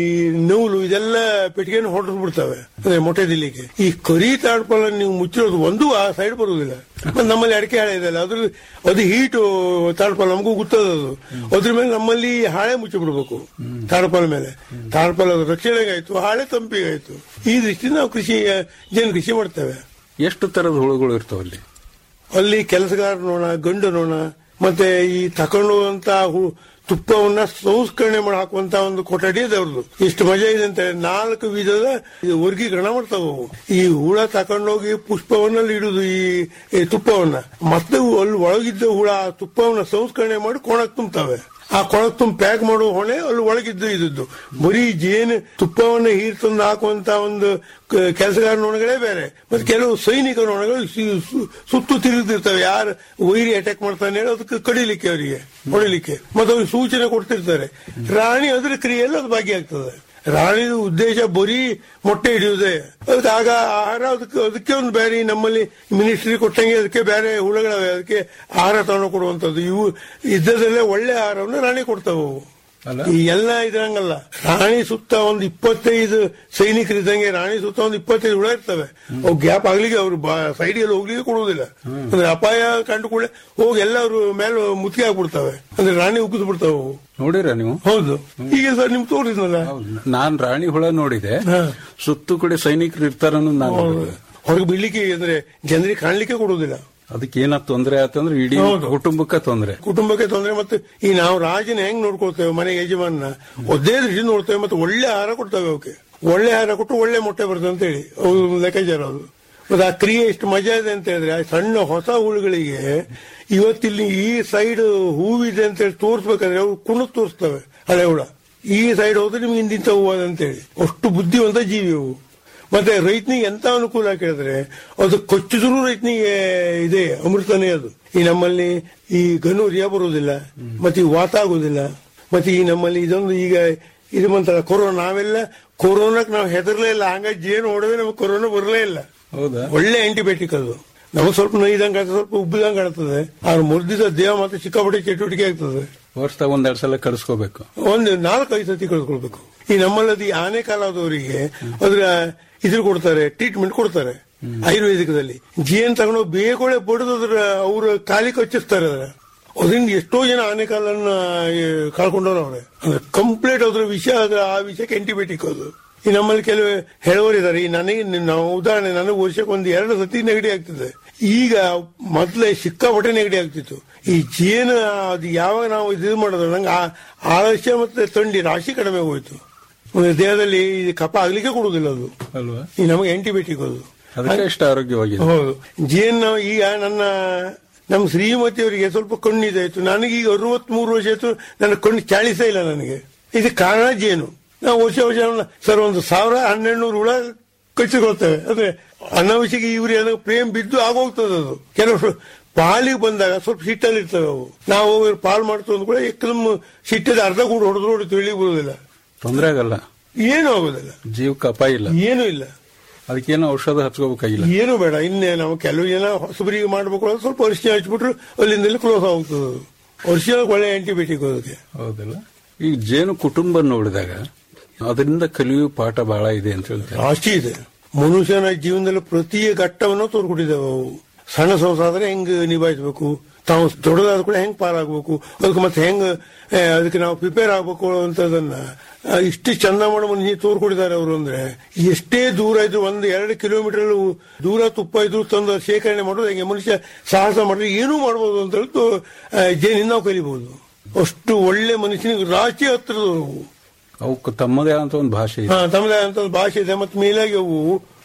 ನೂಲು ಇದೆಲ್ಲ ಪೆಟ್ಟಿಗೆಯನ್ನು ಹೊಡೆದು ಬಿಡ್ತವೆ ಅಂದ್ರೆ ಮೊಟ್ಟೆ ದಿಲ್ಲಿಕ್ಕೆ ಈ ಕರಿ ತಾಡ್ಪಾಲ ನೀವು ಮುಚ್ಚಿರೋದು ಒಂದು ಆ ಸೈಡ್ ಬರುವುದಿಲ್ಲ ಮತ್ತೆ ನಮ್ಮಲ್ಲಿ ಅಡಿಕೆ ಹಾಳೆ ಇದೆಯಲ್ಲ ಅದ್ರ ಅದು ಹೀಟು ತಾಡ್ಪಾಲ ನಮಗೂ ಗೊತ್ತದ ಅದು ಅದ್ರ ಮೇಲೆ ನಮ್ಮಲ್ಲಿ ಹಾಳೆ ಮುಚ್ಚಿ ಬಿಡ್ಬೇಕು ತಾಡ್ಪಾಲ ಮೇಲೆ ತಾಡ್ಪಾಲ ರಕ್ಷಣೆಗಾಯ್ತು ಹಾಳೆ ತಂಪಿಗಾಯ್ತು ಈ ದೃಷ್ಟಿಯಿಂದ ನಾವು ಕೃಷಿ ಜನ ಕೃಷಿ ಮಾಡ್ತೇವೆ ಎಷ್ಟು ತರದ ಹುಳುಗಳು ಇರ್ತಾವ ಅಲ್ಲಿ ಅಲ್ಲಿ ಕೆಲಸಗಾರ ನೋಣ ಗಂಡು ನೋಣ ಮತ್ತೆ ಈ ತಕೊಂಡು ಹೋಗುವಂತ ಹು- ತುಪ್ಪವನ್ನ ಸಂಸ್ಕರಣೆ ಮಾಡಿ ಹಾಕುವಂತ ಒಂದು ಕೊಠಡಿ ಇದೆ ಅವ್ರದ್ದು ಎಷ್ಟು ಮಜಾ ಇದೆ ಅಂತ ಹೇಳಿ ನಾಲ್ಕು ವಿಧದ ಈ ವರ್ಗೀಕರಣ ಮಾಡ್ತಾವ ಅವು ಈ ಹುಳ ತಕೊಂಡೋಗಿ ಪುಷ್ಪವನ್ನಲ್ಲಿ ಇಡುದು ಈ ಈ ತುಪ್ಪವನ್ನ ಮತ್ತೆ ಅವು ಅಲ್ಲಿ ಒಳಗಿದ್ದ ಹುಳ ಆ ತುಪ್ಪವನ್ನ ಸಂಸ್ಕರಣೆ ಮಾಡಿ ಕೊಣಕ್ ತುಂಬ್ತವೆ ಆ ಕೊಳಕ್ ತುಂಬ ಪ್ಯಾಕ್ ಮಾಡುವ ಹೊಣೆ ಅಲ್ಲಿ ಒಳಗಿದ್ದು ಇದ್ದದ್ದು ಬರೀ ಜೇನು ತುಪ್ಪವನ್ನು ಹೀರ್ ತಂದು ಹಾಕುವಂತ ಒಂದು ಕೆಲಸಗಾರ ನೊಣಗಳೇ ಬೇರೆ ಮತ್ತೆ ಕೆಲವು ಸೈನಿಕ ನೊಣಗಳು ಸು- ಸು- ಸುತ್ತು ತಿರುಗ್ತಿರ್ತವೆ ಯಾರು ವೈರಿ ಅಟ್ಯಾಕ್ ಮಾಡ್ತಾನೆ ಹೇಳಿ ಅದಕ್ಕೆ ಕಡಿಲಿಕ್ಕೆ ಅವರಿಗೆ ಹೊಡಿಲಿಕ್ಕೆ ಮತ್ತೆ ಅವ್ರಿಗೆ ಸೂಚನೆ ಕೊಡ್ತಿರ್ತಾರೆ ರಾಣಿ ಅದ್ರ ಕ್ರಿಯೆಯಲ್ಲಿ ಅದು ಭಾಗಿಯಾಗ್ತದೆ ರಾಣಿದ ಉದ್ದೇಶ ಬರೀ ಮೊಟ್ಟೆ ಹಿಡಿಯುವುದೇ ಅದಕ್ಕೆ ಆಗ ಆಹಾರ ಅದಕ್ಕೆ ಅದಕ್ಕೆ ಒಂದು ಬೇರೆ ನಮ್ಮಲ್ಲಿ ಮಿನಿಸ್ಟ್ರಿ ಕೊಟ್ಟಂಗೆ ಅದಕ್ಕೆ ಬೇರೆ ಹುಳುಗಳವೆ ಅದಕ್ಕೆ ಆಹಾರ ತಗೊಂಡು ಕೊಡುವಂತದ್ದು ಇವು ಇದ್ದದಲ್ಲೇ ಒಳ್ಳೆ ಆಹಾರವನ್ನು ರಾಣಿ ಕೊಡ್ತಾವೆ ಅವು ಅಲ್ಲ? ಈ ಎಲ್ಲ ಇದ್ರಂಗಲ್ಲ ರಾಣಿ ಸುತ್ತ ಒಂದು ಇಪ್ಪತ್ತೈದು ಸೈನಿಕರಿದ್ದಂಗೆ ರಾಣಿ ಸುತ್ತ ಒಂದು ಇಪ್ಪತ್ತೈದು ಹುಳ ಇರ್ತವೆ ಅವು ಗ್ಯಾಪ್ ಆಗ್ಲಿಕ್ಕೆ ಅವ್ರು ಸೈಡಿಗೆ ಹೋಗ್ಲಿಕ್ಕೆ ಕೊಡುವುದಿಲ್ಲ ಅಂದ್ರೆ ಅಪಾಯ ಕಂಡು ಕೂಡ ಹೋಗಿ ಎಲ್ಲ ಅವ್ರ ಮೇಲೆ ಮುತ್ತಿಗೆ ಆಗ್ಬಿಡ್ತವೆ ಅಂದ್ರೆ ರಾಣಿ ಉಗಿದು ಬಿಡ್ತಾವೆ ಅವು ನೋಡಿರ ನೀವು ಹೌದು ಈಗ ಸರ್ ನಿಮ್ ತೋರಿದ್ನಲ್ಲ ನಾನ್ ರಾಣಿ ಹುಳ ನೋಡಿದೆ ಹಾ. ಸುತ್ತು ಕಡೆ ಸೈನಿಕರು ಇರ್ತಾರ ನಾನು ನೋಡಿದೆ. ಹೊರಗೆ ಬಿಡ್ಲಿಕ್ಕೆ ಅಂದ್ರೆ ಜನರಿಗೆ ಕಾಣ್ಲಿಕ್ಕೆ ಕೊಡುವುದಿಲ್ಲ ಅದಕ್ಕೆ ಏನಾದ್ ತೊಂದ್ರೆ ಆತಂದ್ರೆ ಇಡೀ ಹೌದು. ಕುಟುಂಬಕ್ಕೆ ತೊಂದ್ರೆ ಕುಟುಂಬಕ್ಕೆ ತೊಂದರೆ ಮತ್ತೆ ಈ ನಾವು ರಾಜನ ಹೆಂಗ್ ನೋಡ್ಕೊಳ್ತೇವೆ ಮನೆ ಯಜಮಾನ ಒದ್ದೇ ದೃಷ್ಟಿ ನೋಡ್ತೇವೆ ಮತ್ತೆ ಒಳ್ಳೆ ಆಹಾರ ಕೊಡ್ತೇವೆ ಅವಕ್ಕೆ ಒಳ್ಳೆ ಆಹಾರ ಕೊಟ್ಟು ಒಳ್ಳೆ ಮೊಟ್ಟೆ ಬರ್ತದೆ ಅಂತ ಹೇಳಿ ಅವ್ರು ಲೆಕ್ಕಾಚಾರ ಅದು ಮತ್ತೆ ಆ ಕ್ರಿಯೆ ಎಷ್ಟು ಮಜಾ ಇದೆ ಅಂತ ಹೇಳಿದ್ರೆ ಆ ಸಣ್ಣ ಹೊಸ ಹುಳುಗಳಿಗೆ ಇವತ್ತಿಲ್ಲಿ ಈ ಸೈಡ್ ಹೂವಿದೆ ಅಂತ ಹೇಳಿ ತೋರಿಸ್ಬೇಕಾದ್ರೆ ಅವು ಕುಣಕ್ ತೋರಿಸ್ತವೆ ಹಳೆ ಹುಳ ಈ ಸೈಡ್ ಹೋದ್ರೆ ನಿಮ್ಗೆ ಇಂತಿಂತ ಹೂವು ಅದ ಅಂತ ಹೇಳಿ ಅಷ್ಟು ಬುದ್ಧಿವಂತ ಜೀವಿ ಅವು ಮತ್ತೆ ರೈತನಿಗೆ ಎಂತ ಅನುಕೂಲ ಕೇಳಿದ್ರೆ ಅದು ಕೊಚ್ಚಿದ್ರು ರೈತನಿಗೆ ಇದೆ ಅಮೃತನೇ ಅದು ಈ ನಮ್ಮಲ್ಲಿ ಈ ಗನೂರಿಯ ಬರುವುದಿಲ್ಲ ಮತ್ತೆ ಈ ವಾತ ಆಗುದಿಲ್ಲ ಮತ್ತೆ ಈ ನಮ್ಮಲ್ಲಿ ಇದೊಂದು ಈಗ ಇದು ಬಂತಲ್ಲ ಕೊರೋನಾ ನಾವೆಲ್ಲ ಕೊರೋನಾಕ್ ನಾವು ಹೆದರ್ಲೇ ಇಲ್ಲ ಹಂಗಾಗಿ ಜೇನು ಹೊಡೆದ್ರೆ ನಮಗೆ ಕೊರೋನಾ ಬರಲೇ ಇಲ್ಲ ಹೌದಾ ಒಳ್ಳೆ ಆಂಟಿಬಯೋಟಿಕ್ ಅದು ನಮಗೆ ಸ್ವಲ್ಪ ನೋಯ್ದಂಗೆ ಕಾಣ್ತದೆ ಸ್ವಲ್ಪ ಉಬ್ಬಿದಂಗೆ ಕಾಣ್ತದೆ ಆದ್ರೆ ಮುರಿದಿದ ದೇಹ ಮತ್ತೆ ಸಿಕ್ಕಾಪಟ್ಟೆ ಚಟುವಟಿಕೆ ಆಗ್ತದೆ ವರ್ಷದಾಗ ಒಂದೆರಡು ಸಲ ಕಡಿಸ್ಕೋಬೇಕು ಒಂದು ನಾಲ್ಕೈದು ಸತಿ ಕಳ್ಕೊಳ್ಬೇಕು ಈ ನಮ್ಮಲ್ಲದು ಈ ಆನೆ ಕಾಲಾದವರಿಗೆ ಅದ್ರ ಇದ್ರ ಕೊಡ್ತಾರೆ ಟ್ರೀಟ್ಮೆಂಟ್ ಕೊಡ್ತಾರೆ ಆಯುರ್ವೇದಿಕದಲ್ಲಿ ಜೇನ್ ತಗೊಂಡು ಬೇಗಳೆ ಬಡಿದು ಅದ್ರ ಅವ್ರ ಕಾಲಿ ಕಚ್ಚಿಸ್ತಾರೆ ಅದ್ರ ಅದರಿಂದ ಎಷ್ಟೋ ಜನ ಆನೆ ಕಾಲನ್ನ ಈ, ಕಳ್ಕೊಂಡವ್ರು ಅವ್ರೆ ಅಂದ್ರೆ ಕಂಪ್ಲೀಟ್ ಅದ್ರ ವಿಷ ಅದ್ರ ಆ ವಿಷಯಕ್ಕೆ ಆಂಟಿಬಯೋಟಿಕ್ ಅದು ಈ ನಮ್ಮಲ್ಲಿ ಕೆಲವು ಹೇಳುವರಿದ್ದಾರೆ ಈ ನನಗೆ ನಾವು ಉದಾಹರಣೆ ನನಗೆ ವರ್ಷಕ್ಕೆ ಒಂದು ಎರಡು ಸತಿ ನೆಗಡಿ ಆಗ್ತದೆ ಈಗ ಮೊದಲೇ ಸಿಕ್ಕಾಪಟ್ಟೆ ನೆಗಡಿ ಆಗ್ತಿತ್ತು ಈ ಜೇನು ಅದು ಯಾವಾಗ ನಾವು ಇದು ಮಾಡಿದ್ರೆ ನಂಗೆ ಆ ಆಲಸ್ಯ ಮತ್ತೆ ಥಂಡಿ ರಾಶಿ ಕಡಿಮೆ ಹೋಯ್ತು ಒಂದು ದೇಹದಲ್ಲಿ ಈ ಕಫ ಆಗ್ಲಿಕ್ಕೆ ಕೊಡುವುದಿಲ್ಲ ಅದು ಅಲ್ವಾ ಈ ನಮಗೆ ಆಂಟಿಬಯೋಟಿಕ್ ಅದು ಅದಕ್ಕೆ ಎಷ್ಟು ಆರೋಗ್ಯವಾಗಿದೆ ಹೌದು ಜೇನ್ ನಾವು ಈಗ ನನ್ನ ನಮ್ಮ ಶ್ರೀಮತಿಯವರಿಗೆ ಸ್ವಲ್ಪ ಕಣ್ಣಿದೆ ಆಯ್ತು ನನಗೀಗ ಅರವತ್ಮೂರು ವರ್ಷ ಆಯ್ತು ನನ್ನ ಕಣ್ಣು ಚಾಳಿಸೇ ಇಲ್ಲ ನನಗೆ ಇದು ಕಾರಣ ಜೇನು ನಾವು ವರ್ಷ ವರ್ಷ ಸರ್ ಒಂದು ಸಾವಿರ ಹನ್ನೆರಡು ನೂರು ಹುಳ ಕಚ್ಚಿಕೊಳ್ತೇವೆ ಅಂದ್ರೆ ಅನಾವಶ್ಯಕ ಇವ್ರು ಏನೋ ಪ್ರೇಮ್ ಬಿದ್ದು ಆಗೋಗ್ತದೆ ಅದು ಕೆಲವು ಪಾಲಿಗೆ ಬಂದಾಗ ಸ್ವಲ್ಪ ಸಿಟ್ಟಲ್ಲಿ ಇರ್ತವೆ ಅವು ನಾವು ಇವ್ರು ಪಾಲ್ ಮಾಡ್ತು ಅಂದ್ ಕೂಡ ಏಕದಮ್ ಸಿಟ್ಟದ ಅರ್ಧ ಕೂಡ ಹೊಡೆದ್ರು ಹೊಡಿತು ಇಳಿಗೆ ಬರುವುದಿಲ್ಲ ತೊಂದ್ರೆ ಆಗಲ್ಲ ಏನೂ ಆಗೋದಿಲ್ಲ ಜೀವಕ್ಕೆ ಅಪಾಯ ಇಲ್ಲ ಏನೂ ಇಲ್ಲ ಅದಕ್ಕೇನೋ ಔಷಧ ಹಚ್ಕೋಬೇಕಾಗಿಲ್ಲ ಏನು ಬೇಡ ಇನ್ನೇ ನಾವು ಕೆಲವು ಜನ ಹೊಸಬರಿಗೆ ಮಾಡ್ಬೇಕು ಅಂದ್ರೆ ಸ್ವಲ್ಪ ಅರಿಶಿನ ಹಚ್ಬಿಟ್ರು ಅಲ್ಲಿಂದಲೇ ಕ್ಲೋಸ್ ಆಗ್ತದೆ ಅದು ಅರಿಶಿನ ಒಳ್ಳೆ ಆಂಟಿಬಯೋಟಿಕ್ ಅದಕ್ಕೆ ಹೌದಲ್ಲ ಈಗ ಜೇನು ಕುಟುಂಬ ನೋಡಿದಾಗ ಅದರಿಂದ ಕಲಿಯುವ ಪಾಠ ಬಹಳ ಇದೆ ಅಂತ ಹೇಳ್ತಾರೆ ರಾಶಿ ಇದೆ ಮನುಷ್ಯನ ಜೀವನದಲ್ಲಿ ಪ್ರತಿ ಘಟ್ಟವನ್ನು ತೋರ್ಕೊಟ್ಟಿದ್ದೇವೆ ಅವು ಸಣ್ಣ ಸಂಸಾರ ಹೆಂಗ್ ನಿಭಾಯಿಸಬೇಕು ತಾವು ದೊಡ್ಡದಾದ ಕೂಡ ಹೆಂಗ್ ಪಾರಾಗಬೇಕು ಅದಕ್ಕೆ ಮತ್ತೆ ಹೆಂಗ್ ಆ, ಅದಕ್ಕೆ ನಾವು ಪ್ರಿಪೇರ್ ಆಗ್ಬೇಕು ಅಂತದನ್ನ ಆ, ಇಷ್ಟು ಚಂದ ಮಾಡೋ ಮನುಷ್ಯ ತೋರ್ಕೊಟ್ಟಿದ್ದಾರೆ ಅವರು ಅಂದ್ರೆ ಎಷ್ಟೇ ದೂರ ಇದ್ರು ಒಂದು ಎರಡು ಕಿಲೋಮೀಟರ್ ದೂರ ತುಪ್ಪ ಇದ್ರು ತಂದು ಶೇಖರಣೆ ಮಾಡೋದು ಹೆಂಗೆ ಮನುಷ್ಯ ಸಾಹಸ ಮಾಡಿದ್ರೆ ಏನೂ ಮಾಡ್ಬೋದು ಅಂತ ಹೇಳ್ತು ಆ, ಜೇನಿಂದ ನಾವು ಕಲಿಬಹುದು ಅಷ್ಟು ಒಳ್ಳೆ ಮನುಷ್ಯನಿಗೆ ರಾಶಿ ಹತ್ತಿರದವು ಅವಕ್ಕೆ ತಮ್ಮದೇ ಆದಂತ ಒಂದು ಭಾಷೆ ಇದೆ ಹಾ ತಮ್ಮದೇ ಅಂತ ಒಂದು ಭಾಷೆ ಇದೆ ಮತ್ತೆ ಮೇಲಾಗಿ ಅವು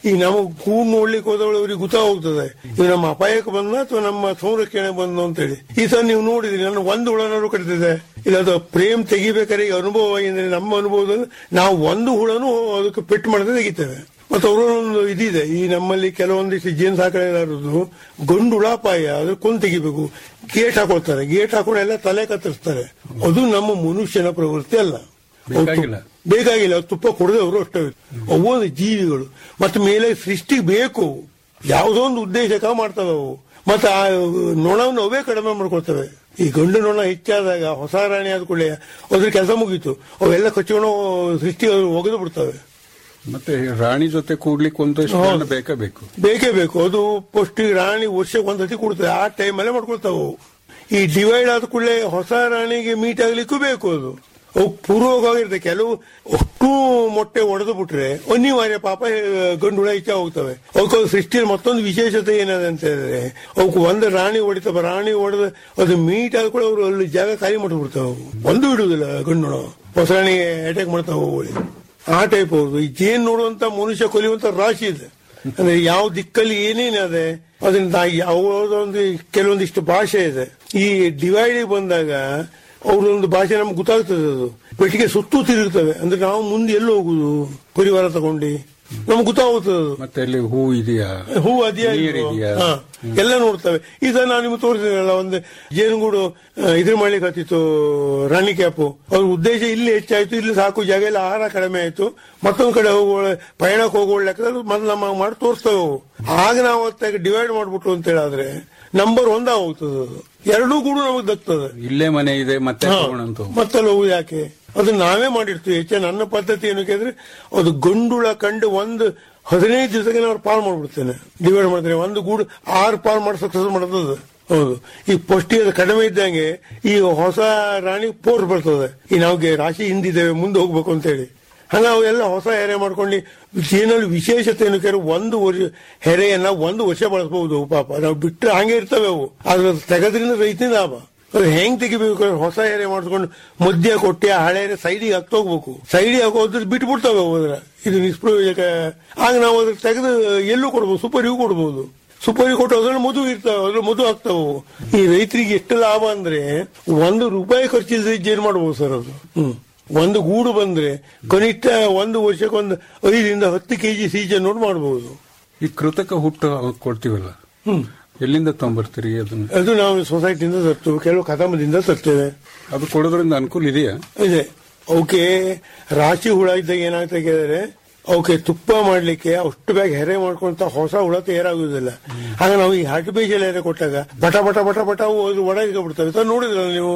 ಈಗ ನಾವು ಕೂಡ್ ನೋಡ್ಲಿಕ್ಕೆ ಹೋದವಳು ಅವ್ರಿಗೆ ಗೊತ್ತಾಗೋಗ್ತದೆ ಇದು ನಮ್ಮ ಅಪಾಯಕ್ಕೆ ಬಂದ ಅಥವಾ ನಮ್ಮ ಸಂರಕ್ಷಣೆ ಬಂದ ಅಂತೇಳಿ ಈ ಸಲ ನೀವು ನೋಡಿದ್ರಿ ನನ್ನ ಒಂದು ಹುಳನಾದ್ರು ಕಟ್ತಿದೆ ಇಲ್ಲ ಅದು ಪ್ರೇಮ್ ತೆಗಿಬೇಕಾದ್ರೆ ಈ ಅನುಭವ ಅಂದ್ರೆ ನಮ್ಮ ಅನುಭವದಲ್ಲಿ ನಾವು ಒಂದು ಹುಳನು ಅದಕ್ಕೆ ಪೆಟ್ಟು ಮಾಡದೆ ತೆಗಿತೇವೆ ಮತ್ತೆ ಅವರೊಂದು ಇದಿದೆ ಈ ನಮ್ಮಲ್ಲಿ ಕೆಲವೊಂದಿಷ್ಟು ಜೇನು ಸಾಕಣೆದಾರದ್ದು ಗಂಡು ಹುಳಾಪಾಯ ಅದ್ರ ಕೊಂದು ತೆಗಿಬೇಕು ಗೇಟ್ ಹಾಕೊಳ್ತಾರೆ ಗೇಟ್ ಹಾಕೊಂಡು ಎಲ್ಲ ತಲೆ ಕತ್ತರಿಸ್ತಾರೆ ಅದು ನಮ್ಮ ಮನುಷ್ಯನ ಪ್ರವೃತ್ತಿ ಅಲ್ಲ ಅವ್ರು ಬೇಕಾಗಿಲ್ಲ. ತುಪ್ಪ- ಬೇಕಾಗಿಲ್ಲ ಅವ್ರು ತುಪ್ಪ ಕುಡದವರು ಅಷ್ಟೇ ಅವು ಒಂದು ಜೀವಿಗಳು ಮತ್ತೆ ಮೇಲೆ ಸೃಷ್ಟಿ ಬೇಕು ಯಾವುದೋ ಒಂದು ಉದ್ದೇಶಕ ಮಾಡ್ತವೆ ಅವು ಮತ್ತೆ ಆ ನೊಣವನ್ನು ಅವೇ ಕಡಿಮೆ ಮಾಡ್ಕೊಳ್ತವೆ ಈ ಗಂಡು ನೊಣ ಹೆಚ್ಚಾದಾಗ ಹೊಸ ರಾಣಿ ಆದ ಕೂಡಲೇ ಅದ್ರ ಕೆಲಸ ಮುಗೀತು ಅವೆಲ್ಲ ಕಚ್ಕೊಂಡು ಸೃಷ್ಟಿ ಒಗೆದು ಬಿಡ್ತವೆ ಮತ್ತೆ ರಾಣಿ ಜೊತೆ ಕೂಡ್ಲಿಕ್ಕೆ ಒಂದಷ್ಟು ಹೌದು. ಜನ ಬೇಕೇ ಬೇಕು ಬೇಕೇ ಬೇಕು ಅದು ಫಸ್ಟ್ ರಾಣಿ ವರ್ಷಕ್ಕೆ ಒಂದ್ಸತಿ ಕೊಡ್ತದೆ ಆ ಟೈಮಲ್ಲೇ ಮಾಡ್ಕೊಳ್ತಾವ ಅವು. ಈ ಡಿವೈಡ್ ಆದ ಕೂಡಲೇ ಹೊಸ ರಾಣಿಗೆ ಮೀಟ್ ಆಗ್ಲಿಕ್ಕೂ ಬೇಕು ಅದು ಅವು ಪೂರ್ವವಾಗಿರುತ್ತೆ ಕೆಲವು ಅಷ್ಟು ಮೊಟ್ಟೆ ಒಡೆದು ಬಿಟ್ರೆ ಅನಿವಾರ್ಯ ಪಾಪ ಆ, ಗಂಡು ಹುಳ ಹೆಚ್ಚ ಹೋಗ್ತವೆ ಅವಕ್ಕೆ ಸೃಷ್ಟಿಯಲ್ಲಿ ಮತ್ತೊಂದು ವಿಶೇಷತೆ ಏನದ ಅಂತ ಹೇಳಿದ್ರೆ ಅವಕ್ಕೆ ಒಂದು ರಾಣಿ ಹೊಡಿತವೆ ರಾಣಿ ಹೊಡೆದ ಅದು ಮೀಟ್ ಆದ ಕೂಡ ಅವರು ಅಲ್ಲಿ ಜಾಗ ಖಾಲಿ ಮಾಡಿಬಿಡ್ತಾವೆ ಅವು. ಒಂದು ಬಿಡುವುದಿಲ್ಲ ಗಂಡು ಹುಳ ಹೊಸ ರಾಣಿಗೆ ಅಟ್ಯಾಕ್ ಮಾಡ್ತಾವೆ ಅವುಗಳಿಗೆ ಆ ಟೈಪ್ ಹೌದು ಈ ಜೇನ್ ನೋಡುವಂತ ಮನುಷ್ಯ ಕೊಲಿಯುವಂತ ರಾಶಿ ಇದೆ ಅಂದ್ರೆ ಯಾವ ದಿಕ್ಕಲ್ಲಿ ಏನೇನದೆ ಅದರಿಂದ ಯಾವುದೊಂದು ಕೆಲವೊಂದಿಷ್ಟು ಭಾಷೆ ಇದೆ ಈ ಡಿವೈಡ್ ಬಂದಾಗ ಅವ್ರದೊಂದು ಭಾಷೆ ನಮ್ಗೆ ಗೊತ್ತಾಗ್ತದೆ ಅದು ಪೆಟ್ಟಿಗೆ ಸುತ್ತು ತಿರುಗ್ತವೆ ಅಂದ್ರೆ ನಾವು ಮುಂದೆ ಎಲ್ಲಿ ಹೋಗುದು ಪರಿವಾರ ತಗೊಂಡು ನಮ್ಗೆ ಗೊತ್ತಾಗುತ್ತದೆ ಅದು ಮತ್ತೆ ಅಲ್ಲಿ ಹೂ ಇದೆಯಾ ಹೂ ಅದಿಯಾ ನೀರಿದೆಯಾ? ಹಾ, ಎಲ್ಲ ನೋಡ್ತವೆ ಈಗ ನಾನು ನಿಮ್ಗೆ ತೋರಿಸಿದ್ರಲ್ಲ ಒಂದು ಜೇನುಗೂಡು ಆ, ಇದ್ರ ಮಾಡ್ಲಿಕ್ಕೆ ಹತ್ತಿತ್ತು ರಾಣಿ ಕ್ಯಾಪು ಅವ್ರ ಉದ್ದೇಶ ಇಲ್ಲಿ ಹೆಚ್ಚಾಯ್ತು ಇಲ್ಲಿ ಸಾಕು ಜಾಗ ಎಲ್ಲ ಆಹಾರ ಕಡಿಮೆ ಆಯ್ತು ಮತ್ತೊಂದ್ ಕಡೆ ಹೋಗುವ ಪಯಣಕ್ಕೆ ಹೋಗುವ ಲೆಕ್ಕದಲ್ಲಿ ಮೊದಲು ನಮ್ಮ ಮಾಡಿ ತೋರಿಸ್ತವೆ ಅವು ಆಗ ನಾವು ಹೊತ್ತಾಗ ಡಿವೈಡ್ ಮಾಡ್ಬಿಟ್ಟು ಅಂತ ಹೇಳಿದ್ರೆ ನಂಬರ್ ಒಂದ ಹೋಗ್ತದೆ ಅದು ಎರಡೂ ಕೂಡ ನಮಗೆ ದಕ್ತದೆ ಇಲ್ಲೇ ಮನೆ ಇದೆ ಮತ್ತೆ ಹಾ. ತಗೋಣ ಅಂತ ಹೋಗು. ಮತ್ತಲ್ಲ ಹೋಗುದು ಯಾಕೆ ಅದು ನಾವೇ ಮಾಡಿರ್ತೀವಿ ಹೆಚ್ಚೆ ನನ್ನ ಪದ್ಧತಿ ಏನು ಕೇಳಿದ್ರೆ ಅದು ಗಂಡುಳ ಕಂಡು ಒಂದು ಹದಿನೈದು ದಿವಸಕ್ಕೆ ನಾವು ಪಾಲ್ ಮಾಡ್ಬಿಡ್ತೇನೆ ಡಿವೈಡ್ ಮಾಡ್ತೇನೆ ಒಂದು ಗೂಡು ಆರು ಪಾಲ್ ಮಾಡಿ ಸಕ್ಸಸ್ ಮಾಡೋದು ಹೌದು ಈ ಪೌಷ್ಟಿಕ ಕಡಿಮೆ ಇದ್ದಂಗೆ ಈ ಹೊಸ ರಾಣಿ ಪೋರ್ ಬರ್ತದೆ ಈ ನಾವು ರಾಶಿ ಹಿಂದಿದ್ದೇವೆ ಮುಂದೆ ಹೋಗ್ಬೇಕು ಅಂತ ಹೇಳಿ ಹಂಗ ಅವೆಲ್ಲ ಹೊಸ ಹೆರೆ ಮಾಡ್ಕೊಂಡು ಏನಲ್ಲಿ ವಿಶೇಷತೆ ಏನು ಕೇಳಿ ಒಂದು ವರ್ಷ ಹೆರೆಯನ್ನ ಒಂದು ವರ್ಷ ಬಳಸಬಹುದು ಪಾಪ ನಾವು ಬಿಟ್ಟರೆ ಹಂಗೆ ಇರ್ತವೆ ಅವು ಆದ್ರೆ ಅದು ತೆಗೆದ್ರಿಂದ ರೈತನ ಲಾಭ ಅದು ಹೆಂಗ್ ತೆಗಿಬೇಕು ಹೊಸ ಎರೆ ಮಾಡಿಸ್ಕೊಂಡು ಮಧ್ಯ ಕೊಟ್ಟಿ ಆ ಹಳೆ ಎರೆ ಸೈಡಿಗೆ ಹಾಕ್ತಾ ಹೋಗ್ಬೇಕು ಸೈಡಿಗೆ ಹಾಕೋದ್ರೆ ಬಿಟ್ಟು ಬಿಡ್ತಾವೆ ಅವು ಅದ್ರ ಇದು ನಿಷ್ಪ್ರಯೋಜಕ ಆಗ ನಾವು ಅದ್ರ ತೆಗೆದು ಎಲ್ಲೂ ಕೊಡ್ಬೋದು ಸೂಪರಿಗೂ ಕೊಡ್ಬೋದು ಸೂಪರಿ ಕೊಟ್ಟು ಅದ್ರಲ್ಲಿ ಮಧು ಇರ್ತಾವೆ ಅದ್ರಲ್ಲಿ ಮಧು ಆಗ್ತಾವು ಈ ರೈತರಿಗೆ ಎಷ್ಟು ಲಾಭ ಅಂದ್ರೆ ಒಂದು ರೂಪಾಯಿ ಖರ್ಚಿಲ್ಲದೆ ಜೇನು ಮಾಡ್ಬೋದು ಸರ್ ಅದು ಹ್ಮ್ ಒಂದು ಗೂಡು ಬಂದ್ರೆ ಕನಿಷ್ಠ ಒಂದು ವರ್ಷಕ್ಕೆ ಒಂದು ಐದರಿಂದ ಹತ್ತು ಕೆಜಿ ಸೀಜನ್ ನೋಡಿ ಮಾಡಬಹುದು ಈ ಕೃತಕ ಹುಟ್ಟು ಕೊಡ್ತೀವಲ್ಲ ಹ್ಮ್ ಎಲ್ಲಿಂದ ತಗೊಂಡ್ಬರ್ತೀರಿ ಅದನ್ನ ಅದು ನಾವು ಸೊಸೈಟಿಯಿಂದ ತರ್ತೇವೆ ಕೆಲವು ಕದಮದಿಂದ ತರ್ತೇವೆ ಅದು ಕೊಡೋದ್ರಿಂದ ಅನುಕೂಲ ಇದೆಯಾ ಇದೆ ಅವಕ್ಕೆ ರಾಶಿ ಹುಳ ಇದ್ದಾಗ ಏನಾಗ್ತಾ ಕೇಳಿದ್ರೆ ಅವಕ್ಕೆ ತುಪ್ಪ ಮಾಡ್ಲಿಕ್ಕೆ ಅಷ್ಟು ಬೇಗ ಹೆರೆ ಮಾಡ್ಕೊಂತ ಹೊಸ ಹುಳ ತಯಾರಾಗುವುದಿಲ್ಲ ಆಗ ನಾವು ಈ ಆರ್ಟಿಫಿಷಿಯಲ್ ಹೆರೆ ಕೊಟ್ಟಾಗ ಬಟ ಬಟ ಬಟ ಬಟ ಅವು ಅದು ಒಣಗಿ ಬಿಡ್ತವೆ ನೋಡಿದ್ರಲ್ಲ ನೀವು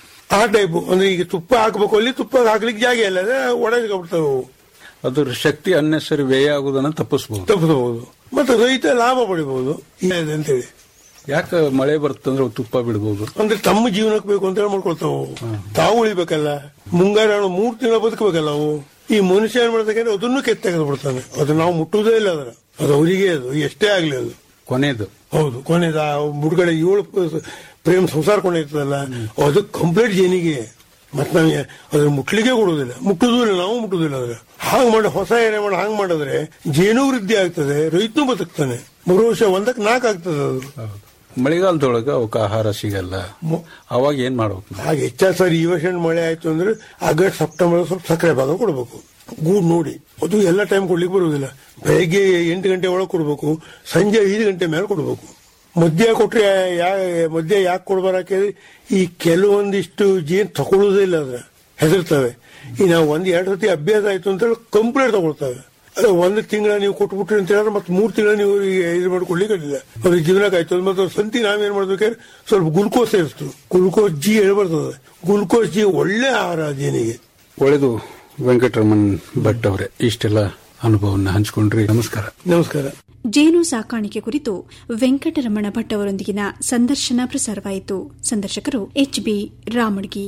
ಆ ಟೈಪ್ ಅಂದ್ರೆ ಈಗ ತುಪ್ಪ ಹಾಕ್ಬೇಕು ಅಲ್ಲಿ ತುಪ್ಪ ಹಾಕ್ಲಿಕ್ಕೆ ಜಾಗ ಇಲ್ಲ ಒಣಗಿ ಬಿಡ್ತವೆ ಅವು ಅದ್ರ ಶಕ್ತಿ ಅನ್ನೆಸರಿ ವ್ಯಯ ಆಗುದನ್ನ ತಪ್ಪಿಸಬಹುದು ತಪ್ಪಿಸಬಹುದು ಮತ್ತೆ ರೈತ ಲಾಭ ಪಡಿಬಹುದು ಇದೆ ಅಂತೇಳಿ ಯಾಕೆ ಮಳೆ ಬರ್ತಂದ್ರೆ ಅವು ತುಪ್ಪ ಬಿಡಬಹುದು ಅಂದ್ರೆ ತಮ್ಮ ಜೀವನಕ್ಕೆ ಬೇಕು ಅಂತ ಹೇಳಿ ಮಾಡ್ಕೊಳ್ತಾವ ತಾವು ಉಳಿಬೇಕಲ್ಲ ಮುಂಗಾರು ಮೂರ್ ತಿಂಗಳ ಬದುಕಬೇಕಲ್ಲ ಅವು ಈ ಮನುಷ್ಯ ಏನ್ ಮಾಡ್ಬೇಕಂದ್ರೆ ಅದನ್ನು ಕೆತ್ತ ತೆಗೆದು ಬಿಡ್ತಾನೆ ಅದು ನಾವು ಮುಟ್ಟುವುದೇ ಇಲ್ಲ ಅದರ ಅದು ಅವರಿಗೆ ಅದು ಎಷ್ಟೇ ಆಗ್ಲಿ ಅದು ಕೊನೆದು ಹೌದು ಕೊನೆದ ಆ ಮುಡುಗಡೆ ಏಳು ಪ- ಪ್ರೇಮ್ ಸಂಸಾರ ಕೊಂಡಿರ್ತದಲ್ಲ ಅದು ಕಂಪ್ಲೀಟ್ ಜೇನಿಗೆ ಮತ್ತೆ ನಾವು ಅದ್ರ ಮುಟ್ಲಿಕ್ಕೆ ಕೊಡುವುದಿಲ್ಲ ಮುಟ್ಟುದೂ ಇಲ್ಲ ನಾವು ಮುಟ್ಟುವುದಿಲ್ಲ ಅದ್ರ ಹಾಗೆ ಮಾಡಿ ಹೊಸ ಏನೇ ಮಾಡಿ ಹಾಗೆ ಮಾಡಿದ್ರೆ ಜೇನು ವೃದ್ಧಿ ಆಗ್ತದೆ ರೈತನು ಬದುಕ್ತಾನೆ ಮೂರು ವರ್ಷ ಒಂದಕ್ಕೆ ನಾಲ್ಕು ಆಗ್ತದೆ ಅದು ಮಳೆಗಾಲದೊಳಗ ಅವಕ್ಕೆ ಆಹಾರ ಸಿಗಲ್ಲ ಮೊ- ಅವಾಗ ಏನ್ ಮಾಡ್ಬೇಕು ನಾವು? ಹಾಗೆ ಹೆಚ್ಚಾಗಿ ಸರ್ ಈ ವರ್ಷ ಮಳೆ ಆಯ್ತು ಅಂದ್ರೆ ಆಗಸ್ಟ್ ಸೆಪ್ಟೆಂಬರ್ ಸ್ವಲ್ಪ ಸಕ್ಕರೆ ಭಾಗ ಕೊಡಬೇಕು ಗೂಡ್ ನೋಡಿ ಅದು ಎಲ್ಲ ಟೈಮ್ ಕೊಡ್ಲಿಕ್ಕೆ ಬರುವುದಿಲ್ಲ ಬೆಳಗ್ಗೆ ಎಂಟು ಗಂಟೆ ಒಳಗೆ ಕೊಡಬೇಕು ಸಂಜೆ ಐದು ಗಂಟೆ ಮೇಲೆ ಕೊಡಬೇಕು ಮಧ್ಯ ಕೊಟ್ರೆ ಯಾ ಮಧ್ಯ ಯಾಕೆ ಕೊಡ್ಬಾರಕ್ಕೆ ಈ ಕೆಲವೊಂದಿಷ್ಟು ಜೇನ್ ತಗೊಳ್ಳೋದೇ ಇಲ್ಲ ಅದ್ರ ಹೆದರ್ತವೆ ಈ ನಾವು ಒಂದ್ ಎರಡು ಸತಿ ಅಭ್ಯಾಸ ಆಯ್ತು ಅಂತ ಹೇಳಿ ಕಂಪ್ಲೇಂಟ್ ತಗೊಳ್ತವೆ ಅಲ್ಲ ಒಂದು ತಿಂಗಳ ನೀವು ಕೊಟ್ಬಿಟ್ರಿ ಅಂತ ಹೇಳಿದ್ರೆ ಮತ್ತೆ ಮೂರು ತಿಂಗಳ ನೀವು ಅವ್ರಿಗೆ ಇದು ಮಾಡ್ಕೊಡ್ಲಿಕ್ಕಿಲ್ಲ ಅವ್ರಿಗೆ ಜೀವನಕ್ಕೆ ಆಯ್ತು ಮತ್ತೆ ಅವ್ರ ಸಂತಿ ನಾವೇನ್ ಮಾಡ್ಬೇಕಾದ್ರೆ ಸ್ವಲ್ಪ ಗ್ಲುಕೋಸ್ ಸೇರಿಸ್ತು ಗ್ಲುಕೋಸ್ ಜಿ ಹೇಳಿ ಬರ್ತದೆ ಗ್ಲುಕೋಸ್ ಜಿ ಒಳ್ಳೆ ಆಹಾರ ಜೇನಿಗೆ ಒಳ್ಳೆದು ವೆಂಕಟರಮಣ್ ಭಟ್ ಅವರೇ ಇಷ್ಟೆಲ್ಲ ಅನುಭವನ್ನ ಹಂಚ್ಕೊಂಡ್ರಿ ನಮಸ್ಕಾರ ನಮಸ್ಕಾರ ಜೇನು ಸಾಕಾಣಿಕೆ ಕುರಿತು ವೆಂಕಟರಮಣ ಭಟ್ ಅವರೊಂದಿಗಿನ ಸಂದರ್ಶನ ಪ್ರಸಾರವಾಯಿತು ಸಂದರ್ಶಕರು ಎಚ್ಬಿ ರಾಮಡ್ಗಿ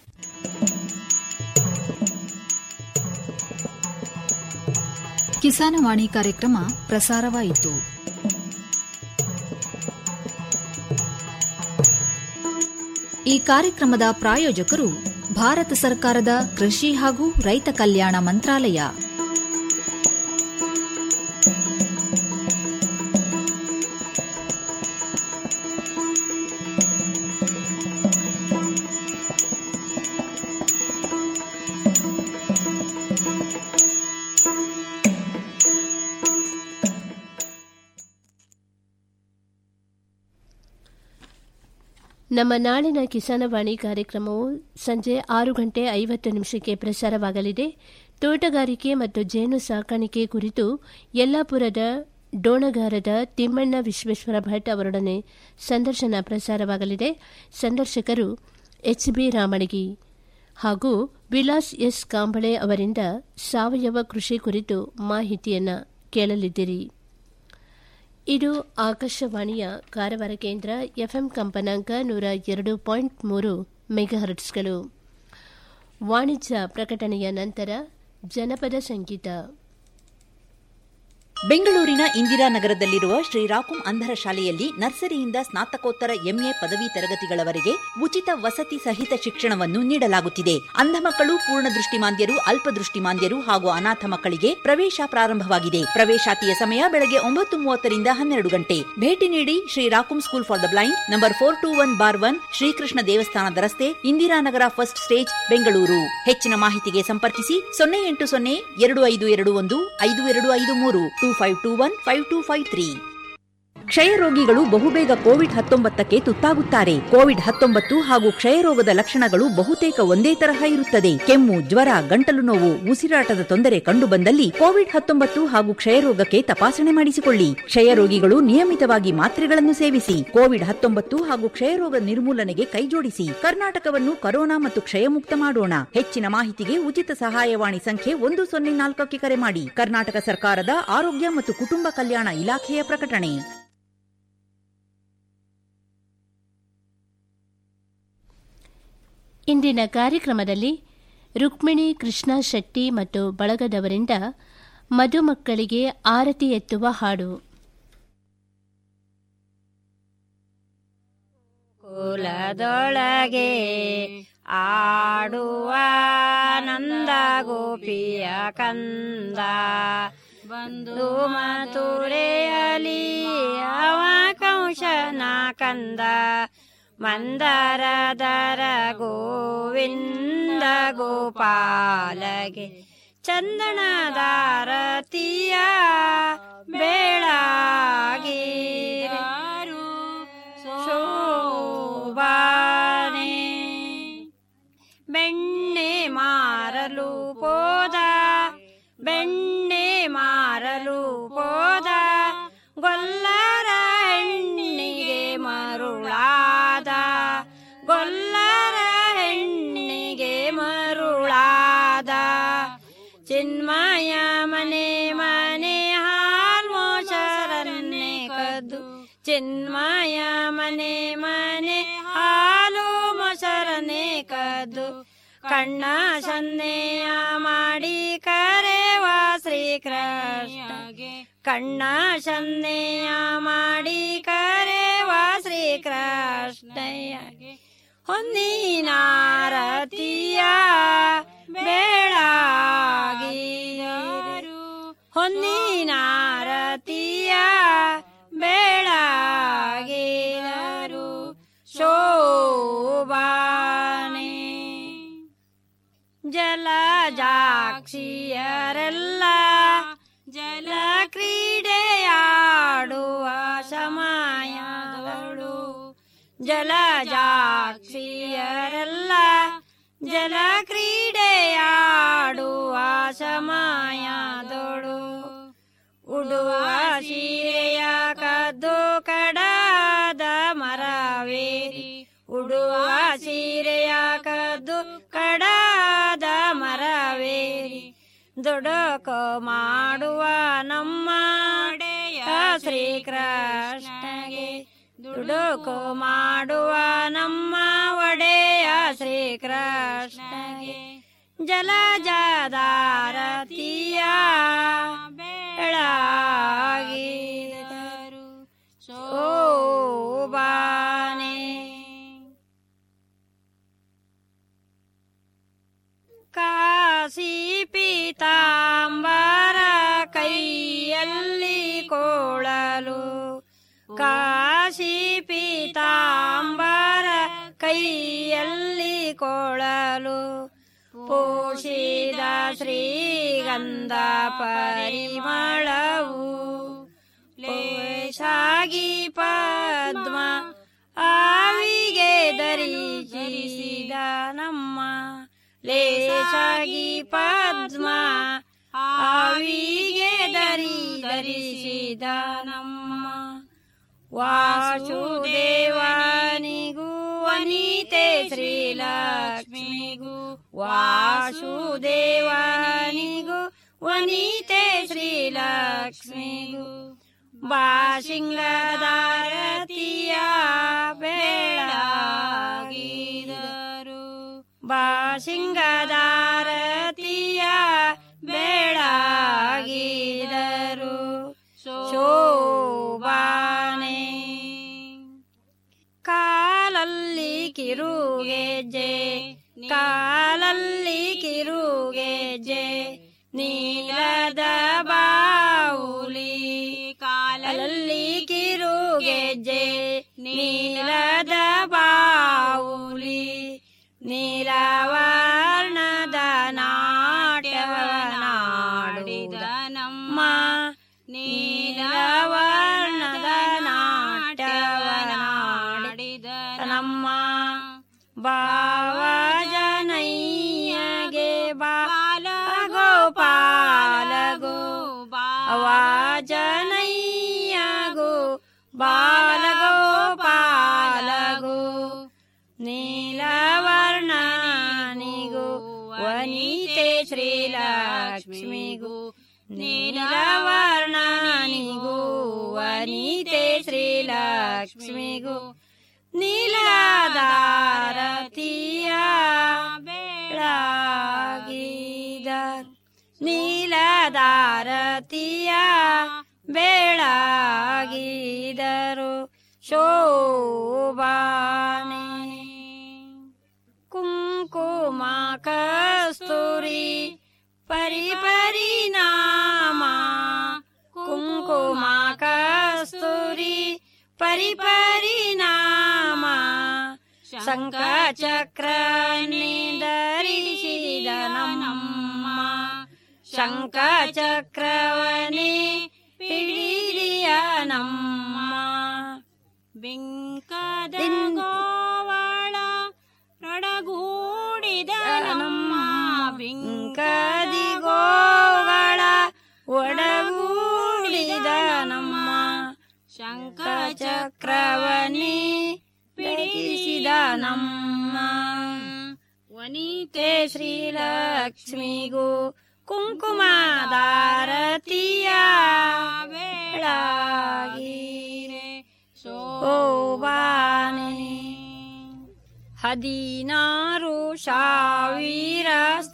ಕಿಸಾನವಾಣಿ ಕಾರ್ಯಕ್ರಮ ಪ್ರಸಾರವಾಯಿತು ಈ ಕಾರ್ಯಕ್ರಮದ ಪ್ರಾಯೋಜಕರು ಭಾರತ ಸರ್ಕಾರದ ಕೃಷಿ ಹಾಗೂ ರೈತ ಕಲ್ಯಾಣ ಮಂತ್ರಾಲಯ ನಮ್ಮ ನಾಳಿನ ಕಿಸಾನವಾಣಿ ಕಾರ್ಯಕ್ರಮವು ಸಂಜೆ ಆರು ಗಂಟೆ ಐವತ್ತು ನಿಮಿಷಕ್ಕೆ ಪ್ರಸಾರವಾಗಲಿದೆ ತೋಟಗಾರಿಕೆ ಮತ್ತು ಜೇನು ಸಾಕಾಣಿಕೆ ಕುರಿತು ಯಲ್ಲಾಪುರದ ಡೋಣಗಾರದ ತಿಮ್ಮಣ್ಣ ವಿಶ್ವೇಶ್ವರ ಭಟ್ ಅವರೊಡನೆ ಸಂದರ್ಶನ ಪ್ರಸಾರವಾಗಲಿದೆ ಸಂದರ್ಶಕರು ಎಚ್ ಬಿ ರಾಮಣಗಿ ಹಾಗೂ ವಿಲಾಸ್ ಎಸ್ ಕಾಂಬಳೆ ಅವರಿಂದ ಸಾವಯವ ಕೃಷಿ ಕುರಿತು ಮಾಹಿತಿಯನ್ನು ಕೇಳಲಿದ್ದೀರಿ ಇದು ಆಕಾಶವಾಣಿಯ ಕಾರವಾರ ಕೇಂದ್ರ ಎಫ್ಎಂ ಕಂಪನಾಂಕ ನೂರ ಎರಡು ಪಾಯಿಂಟ್ ಮೂರು ಮೆಗಾಹರ್ಟ್ಸ್ಗಳು ವಾಣಿಜ್ಯ ಪ್ರಕಟಣೆಯ ನಂತರ ಜನಪದ ಸಂಗೀತ ಬೆಂಗಳೂರಿನ ಇಂದಿರಾನಗರದಲ್ಲಿರುವ ಶ್ರೀರಾಕುಂ ಅಂಧರ ಶಾಲೆಯಲ್ಲಿ ನರ್ಸರಿಯಿಂದ ಸ್ನಾತಕೋತ್ತರ ಎಂಎ ಪದವಿ ತರಗತಿಗಳವರೆಗೆ ಉಚಿತ ವಸತಿ ಸಹಿತ ಶಿಕ್ಷಣವನ್ನು ನೀಡಲಾಗುತ್ತಿದೆ ಅಂಧ ಮಕ್ಕಳು ಪೂರ್ಣ ದೃಷ್ಟಿಮಾಂದ್ಯರು ಅಲ್ಪದೃಷ್ಟಿಮಾಂದ್ಯರು ಹಾಗೂ ಅನಾಥ ಮಕ್ಕಳಿಗೆ ಪ್ರವೇಶ ಪ್ರಾರಂಭವಾಗಿದೆ ಪ್ರವೇಶಾತಿಯ ಸಮಯ ಬೆಳಗ್ಗೆ ಒಂಬತ್ತು ಮೂವತ್ತರಿಂದ ಹನ್ನೆರಡು ಗಂಟೆ ಭೇಟಿ ನೀಡಿ ಶ್ರೀರಾಕುಂ school for the blind number four two one bar one Shrikrishna ದೇವಸ್ಥಾನದ ರಸ್ತೆ ಇಂದಿರಾನಗರ ಫಸ್ಟ್ ಸ್ಟೇಜ್ ಬೆಂಗಳೂರು ಹೆಚ್ಚಿನ ಮಾಹಿತಿಗೆ ಸಂಪರ್ಕಿಸಿ ಸೊನ್ನೆ ಎಂಟು ಸೊನ್ನೆ ಎರಡು ಐದು ಎರಡು ಒಂದು ಐದು ಎರಡು ಐದು ಮೂರು two five two one five two five three ಕ್ಷಯ ರೋಗಿಗಳು ಬಹುಬೇಗ ಕೋವಿಡ್ ಹತ್ತೊಂಬತ್ತಕ್ಕೆ ತುತ್ತಾಗುತ್ತಾರೆ ಕೋವಿಡ್ ಹತ್ತೊಂಬತ್ತು ಹಾಗೂ ಕ್ಷಯರೋಗದ ಲಕ್ಷಣಗಳು ಬಹುತೇಕ ಒಂದೇ ತರಹ ಇರುತ್ತದೆ ಕೆಮ್ಮು ಜ್ವರ ಗಂಟಲು ನೋವು ಉಸಿರಾಟದ ತೊಂದರೆ ಕಂಡುಬಂದಲ್ಲಿ ಕೋವಿಡ್ ಹತ್ತೊಂಬತ್ತು ಹಾಗೂ ಕ್ಷಯರೋಗಕ್ಕೆ ತಪಾಸಣೆ ಮಾಡಿಸಿಕೊಳ್ಳಿ ಕ್ಷಯ ರೋಗಿಗಳು ನಿಯಮಿತವಾಗಿ ಮಾತ್ರೆಗಳನ್ನು ಸೇವಿಸಿ ಕೋವಿಡ್ ಹತ್ತೊಂಬತ್ತು ಹಾಗೂ ಕ್ಷಯರೋಗ ನಿರ್ಮೂಲನೆಗೆ ಕೈಜೋಡಿಸಿ ಕರ್ನಾಟಕವನ್ನು ಕರೋನಾ ಮತ್ತು ಕ್ಷಯಮುಕ್ತ ಮಾಡೋಣ ಹೆಚ್ಚಿನ ಮಾಹಿತಿಗೆ ಉಚಿತ ಸಹಾಯವಾಣಿ ಸಂಖ್ಯೆ ಒಂದು ಸೊನ್ನೆ ನಾಲ್ಕಕ್ಕೆ ಕರೆ ಮಾಡಿ ಕರ್ನಾಟಕ ಸರ್ಕಾರದ ಆರೋಗ್ಯ ಮತ್ತು ಕುಟುಂಬ ಕಲ್ಯಾಣ ಇಲಾಖೆಯ ಪ್ರಕಟಣೆ ಇಂದಿನ ಕಾರ್ಯಕ್ರಮದಲ್ಲಿ ರುಕ್ಮಿಣಿ ಕೃಷ್ಣ ಶೆಟ್ಟಿ ಮತ್ತು ಬಳಗದವರಿಂದ ಮಧುಮಕ್ಕಳಿಗೆ ಆರತಿ ಎತ್ತುವ ಹಾಡು ಕುಲದೊಳಗೆ ಆಡುವ ನಂದ ಗೋಪಿಯ ಕಂದ ಬಂದು ಮಥುರೆಯಲಿ ಅವ ಕಂಶನ ಕಂದ ಮಂದರದರ ಗೋವಿಂದ ಗೋಪಾಲಗೆ ಚಂದನದಾರತಿಯ ಬೇಳಾಗಿರು ಶೋಭಾನೆ ಬೆಣ್ಣೆ ಮಾರಲು ಪೋದ ಬೆಣ್ಣೆ ಮಾರಲು ಪೋದ ಗೊಲ್ಲರ ಹೆಣ್ಣಿಗೆ ಮರುಳಾದ ಗೊಲ್ಲರ ಹೆಣ್ಣಿಗೆ ಮರುಳಾದ ಚಿನ್ಮಯ ಮನೆ ಮನೆ ಹಾಲ್ ಮೋಚರನ್ನೇ ಕದ್ದು ಚಿನ್ಮಯ ಮನೆ ಮನೆ ಹಾಲು ಮೊಸರನೆ ಕದ್ದು ಕಣ್ಣ ಸನ್ನೆಯ ಮಾಡಿ ಕರೆವ ಶ್ರೀಕೃಷ್ಣಗೆ ಕಣ್ಣ ಸನ್ನೆಯ ಮಾಡಿ ಕರೆವ ಶ್ರೀಕೃಷ್ಣಯ್ಯಗೆ ಹೊನ್ನಿನಾರತಿಯ ಬೇಳಾಗಿರು ಹೊನ್ನಿನಾರತಿಯ ಬೇಳಾಗಿರು ಶೋಭಾನೆ ಜಲಜಾಕ್ಷಿಯರೆಲ್ಲ ಜಲ ಕ್ರೀಡೆಯಾಡುವ ಸಮಯಗಳು ಜಲಜಾಕ್ಷಿಯರೆಲ್ಲ ಜಲ ಕ್ರೀಡೆಯಾಡುವ ಸಮಯದೊಳು ಉಡುವ ಸೀರೆಯ ಕದ್ದು ಕಡದ ಮರವೇರಿ ಉಡುವ ಸೀರೆಯ ಕದ್ದು ಕಡದ ಮರವೇರಿ ದುಡುಕ ಮಾಡುವ ನಮ್ಮ ಶ್ರೀಕೃಷ್ಣಗೆ ದುಡುಕು ಮಾಡುವ ನಮ್ಮ ಒಡೆಯ ಶ್ರೀಕೃಷ್ಣಗೆ ಜಲಜದಾರತಿಯ ಬೆಳಗಿದರು ಶೋಭಾನೆ ಕಾಶಿ ಪೀತಾಂಬರ ಕೈಯಲ್ಲಿ ಕೋಳಲು ಕಾಶಿ ಪೀತಾಂಬರ ಕೈಯಲ್ಲಿ ಕೋಳಲು ಪೋಷಿದ ಶ್ರೀಗಂಧ ಪರಿಮಳವು ಲೇಷಾಗಿ ಪದ್ಮ ಆವಿಗೆ ಧರಿಸಿದ ನಮ್ಮ ಲೇಷಾಗಿ ಪದ್ಮ ಆವಿಗೆ ಧರಿ ಧರಿಸಿದ ನಮ್ಮ ವಾಸುದೇವನಿಗೂ ವನಿತೆ ಶ್ರೀಲಕ್ಷ್ಮಿಗೂ ವಾಸುದೇವನಿಗೂ ವನಿತೆ ಶ್ರೀಲಕ್ಷ್ಮಿಗೂ ಬಾಶಿಂಗದಾರತಿಯ ಬೆಳಗಿದರು ಬಾಶಿಂಗದಾರತಿಯ ಬೆಳಗಿದರು ಶೋಭಾನೆ ಕಾಲಲ್ಲಿ ಕಿರುಗೆಜೆ ಕಾಲಲ್ಲಿ ಕಿರುಗೆಜೆ ನೀಲದ ಬಾವುಲಿ ಕಾಲಲ್ಲಿ ಕಿರುಗೆಜೆ ನೀಲದ ಬಾವುಲಿ ನೀಲವರ್ಣದ ನಾಟ್ಯವನಾಡಿದ ನಮ್ಮ ನೀಲವರ್ಣದ ನಾಟ್ಯವನಾಡಿದ ನಮ್ಮ ಬಾವಜನಯ್ಯಗೆ ಬಾಲ ಗೋಪಾಲಗೋ ಬಾವಜನಯ್ಯಗೋ ಬಾಲಗೋಪಾಲಗೋ ನೀಲವರ್ಣನಿಗೂ ವನಿತೆ ಶ್ರೀಲಕ್ಷ್ಮಿಗೂ ನೀಲವರ್ಣನಿಗೂ ವನಿತೆ ಶ್ರೀಲಕ್ಷ್ಮಿಗೂ ನೀಲದಾರತಿಯ ಬೆಳಗಿದ ನೀಲದಾರತಿಯ ಬೆಳಗಿದರು ಶೋಭಾನೆ ಕುಂಕುಮ ಕಸ್ತೂರಿ ಪರಿಪರಿಣಾಮ ಕುಂಕುಮ ಕಸ್ತೂರಿ ಪರಿಪರಿಣಾಮ ಶಂಖ ಚಕ್ರ ಧರಿಸಿದ ನಮ್ಮ ಶಂಖ ಚಕ್ರವನೇ ಪಿಡಿರಿಯ ನಮ್ಮ ಬಿಂಕದ ಗೋವಳ ನೊಡಗೂಡಿದ ನಮ್ಮ ಬಿಂಕದಿ ಗೋಗಳ ಒಡಗೂಡಿದ ನಮ್ಮ ಶಂಖ ಚಕ್ರವನೇ ಬಿಡಿಸಿದ ನಮ್ಮ ವನಿತೆ ಶ್ರೀಲಕ್ಷ್ಮಿಗೂ ಕುಂಕುಮದಾರತಿಯ ಬೆಳಗಿರೆ ಶೋಭಾನೆ ಹದಿನಾರು ಸಾವಿರ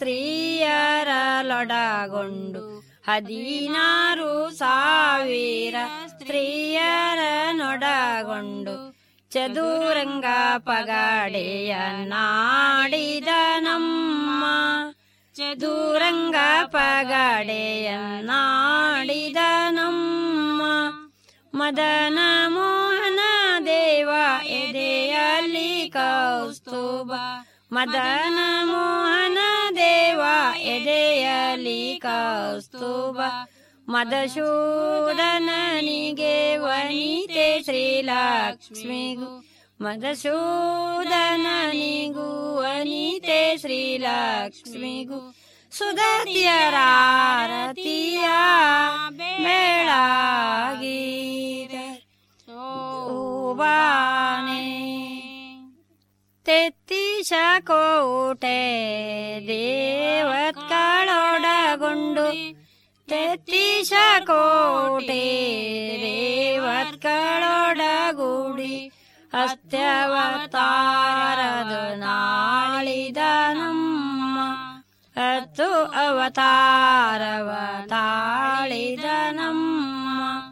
ಸ್ತ್ರೀಯರಲೊಡಗೊಂಡು ಹದಿನಾರು ಸಾವಿರ ಸ್ತ್ರೀಯರನೊಡಗೊಂಡು ಚದುರಂಗ ಪಗಡೆಯ ನಾಡಿದ ನಮ್ಮ ಚದುರಂಗ ಪಗಡೆಯ ನಾಡಿದ ನಮ್ಮ ಮದನ ಮೋಹನ ದೇವ ಎದೆಯಲ್ಲಿ ಕೌಸ್ತುಭ ಮದನ ಮೋಹನ ದೇವ ಎದೆಯಲ್ಲಿ ಕೌಸ್ತುಭ ಮದಶೂದನನಿಗೆ ವನಿತೆ ಶ್ರೀಲಕ್ಷ್ಮಿಗೂ ಮದಶೂದನನಿಗೂ ವನಿತೆ ಶ್ರೀಲಕ್ಷ್ಮಿಗೂ ಸುಧತಿಯರಾರತಿಯ ಬೆಳಗೀರ ಶೋಭಾನೆ ತೆತ್ತಿಶ ಕೋಟೆ ದೇವತ್ಗಳೊಡಗೊಂಡು ತೆತ್ತಿಶ ಕೋಟೆ ದೇವತ್ಗಳೊಡಗೂಡಿ ಅತ್ಯವತಾರದ ನಾಳಿದ ನಮ್ಮ ಹತ್ತು ಅವತಾರವ ತಾಳಿದ ನಮ್ಮ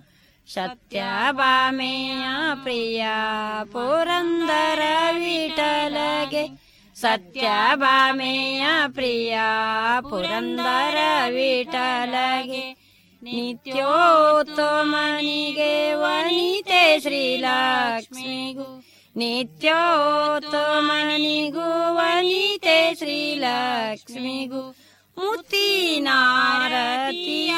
ಸತ್ಯಭಾಮೆಯ ಪ್ರಿಯ ಪುರಂದರ ವಿಠಲಗೆ ಸತ್ಯಭಾಮೆಯ ಪ್ರಿಯ ಪುರಂದರ ವಿಠಲಗೆ ನಿತ್ಯೋತ್ತಮನಿಗೆ ವನಿತೆ ಶ್ರೀಲಕ್ಷ್ಮಿಗೂ ನಿತ್ಯೋತ್ತಮನಿಗೂ ವನಿತೆ ಶ್ರೀಲಕ್ಷ್ಮಿಗೂ ಮುತ್ತಿನಾರತಿಯ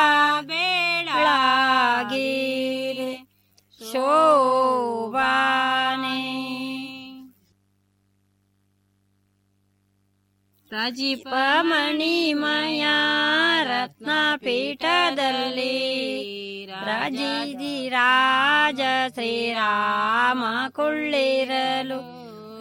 ಬೇಡಾಗಿರೆ ಶೋಭಾನೆ ರಾಜೀಪಮಣಿಮಯ ರತ್ನಪೀಠದಲ್ಲಿ ರಾಜಿದಿ ರಾಜ ಶ್ರೀರಾಮ ಕೊಳ್ಳಿರಲು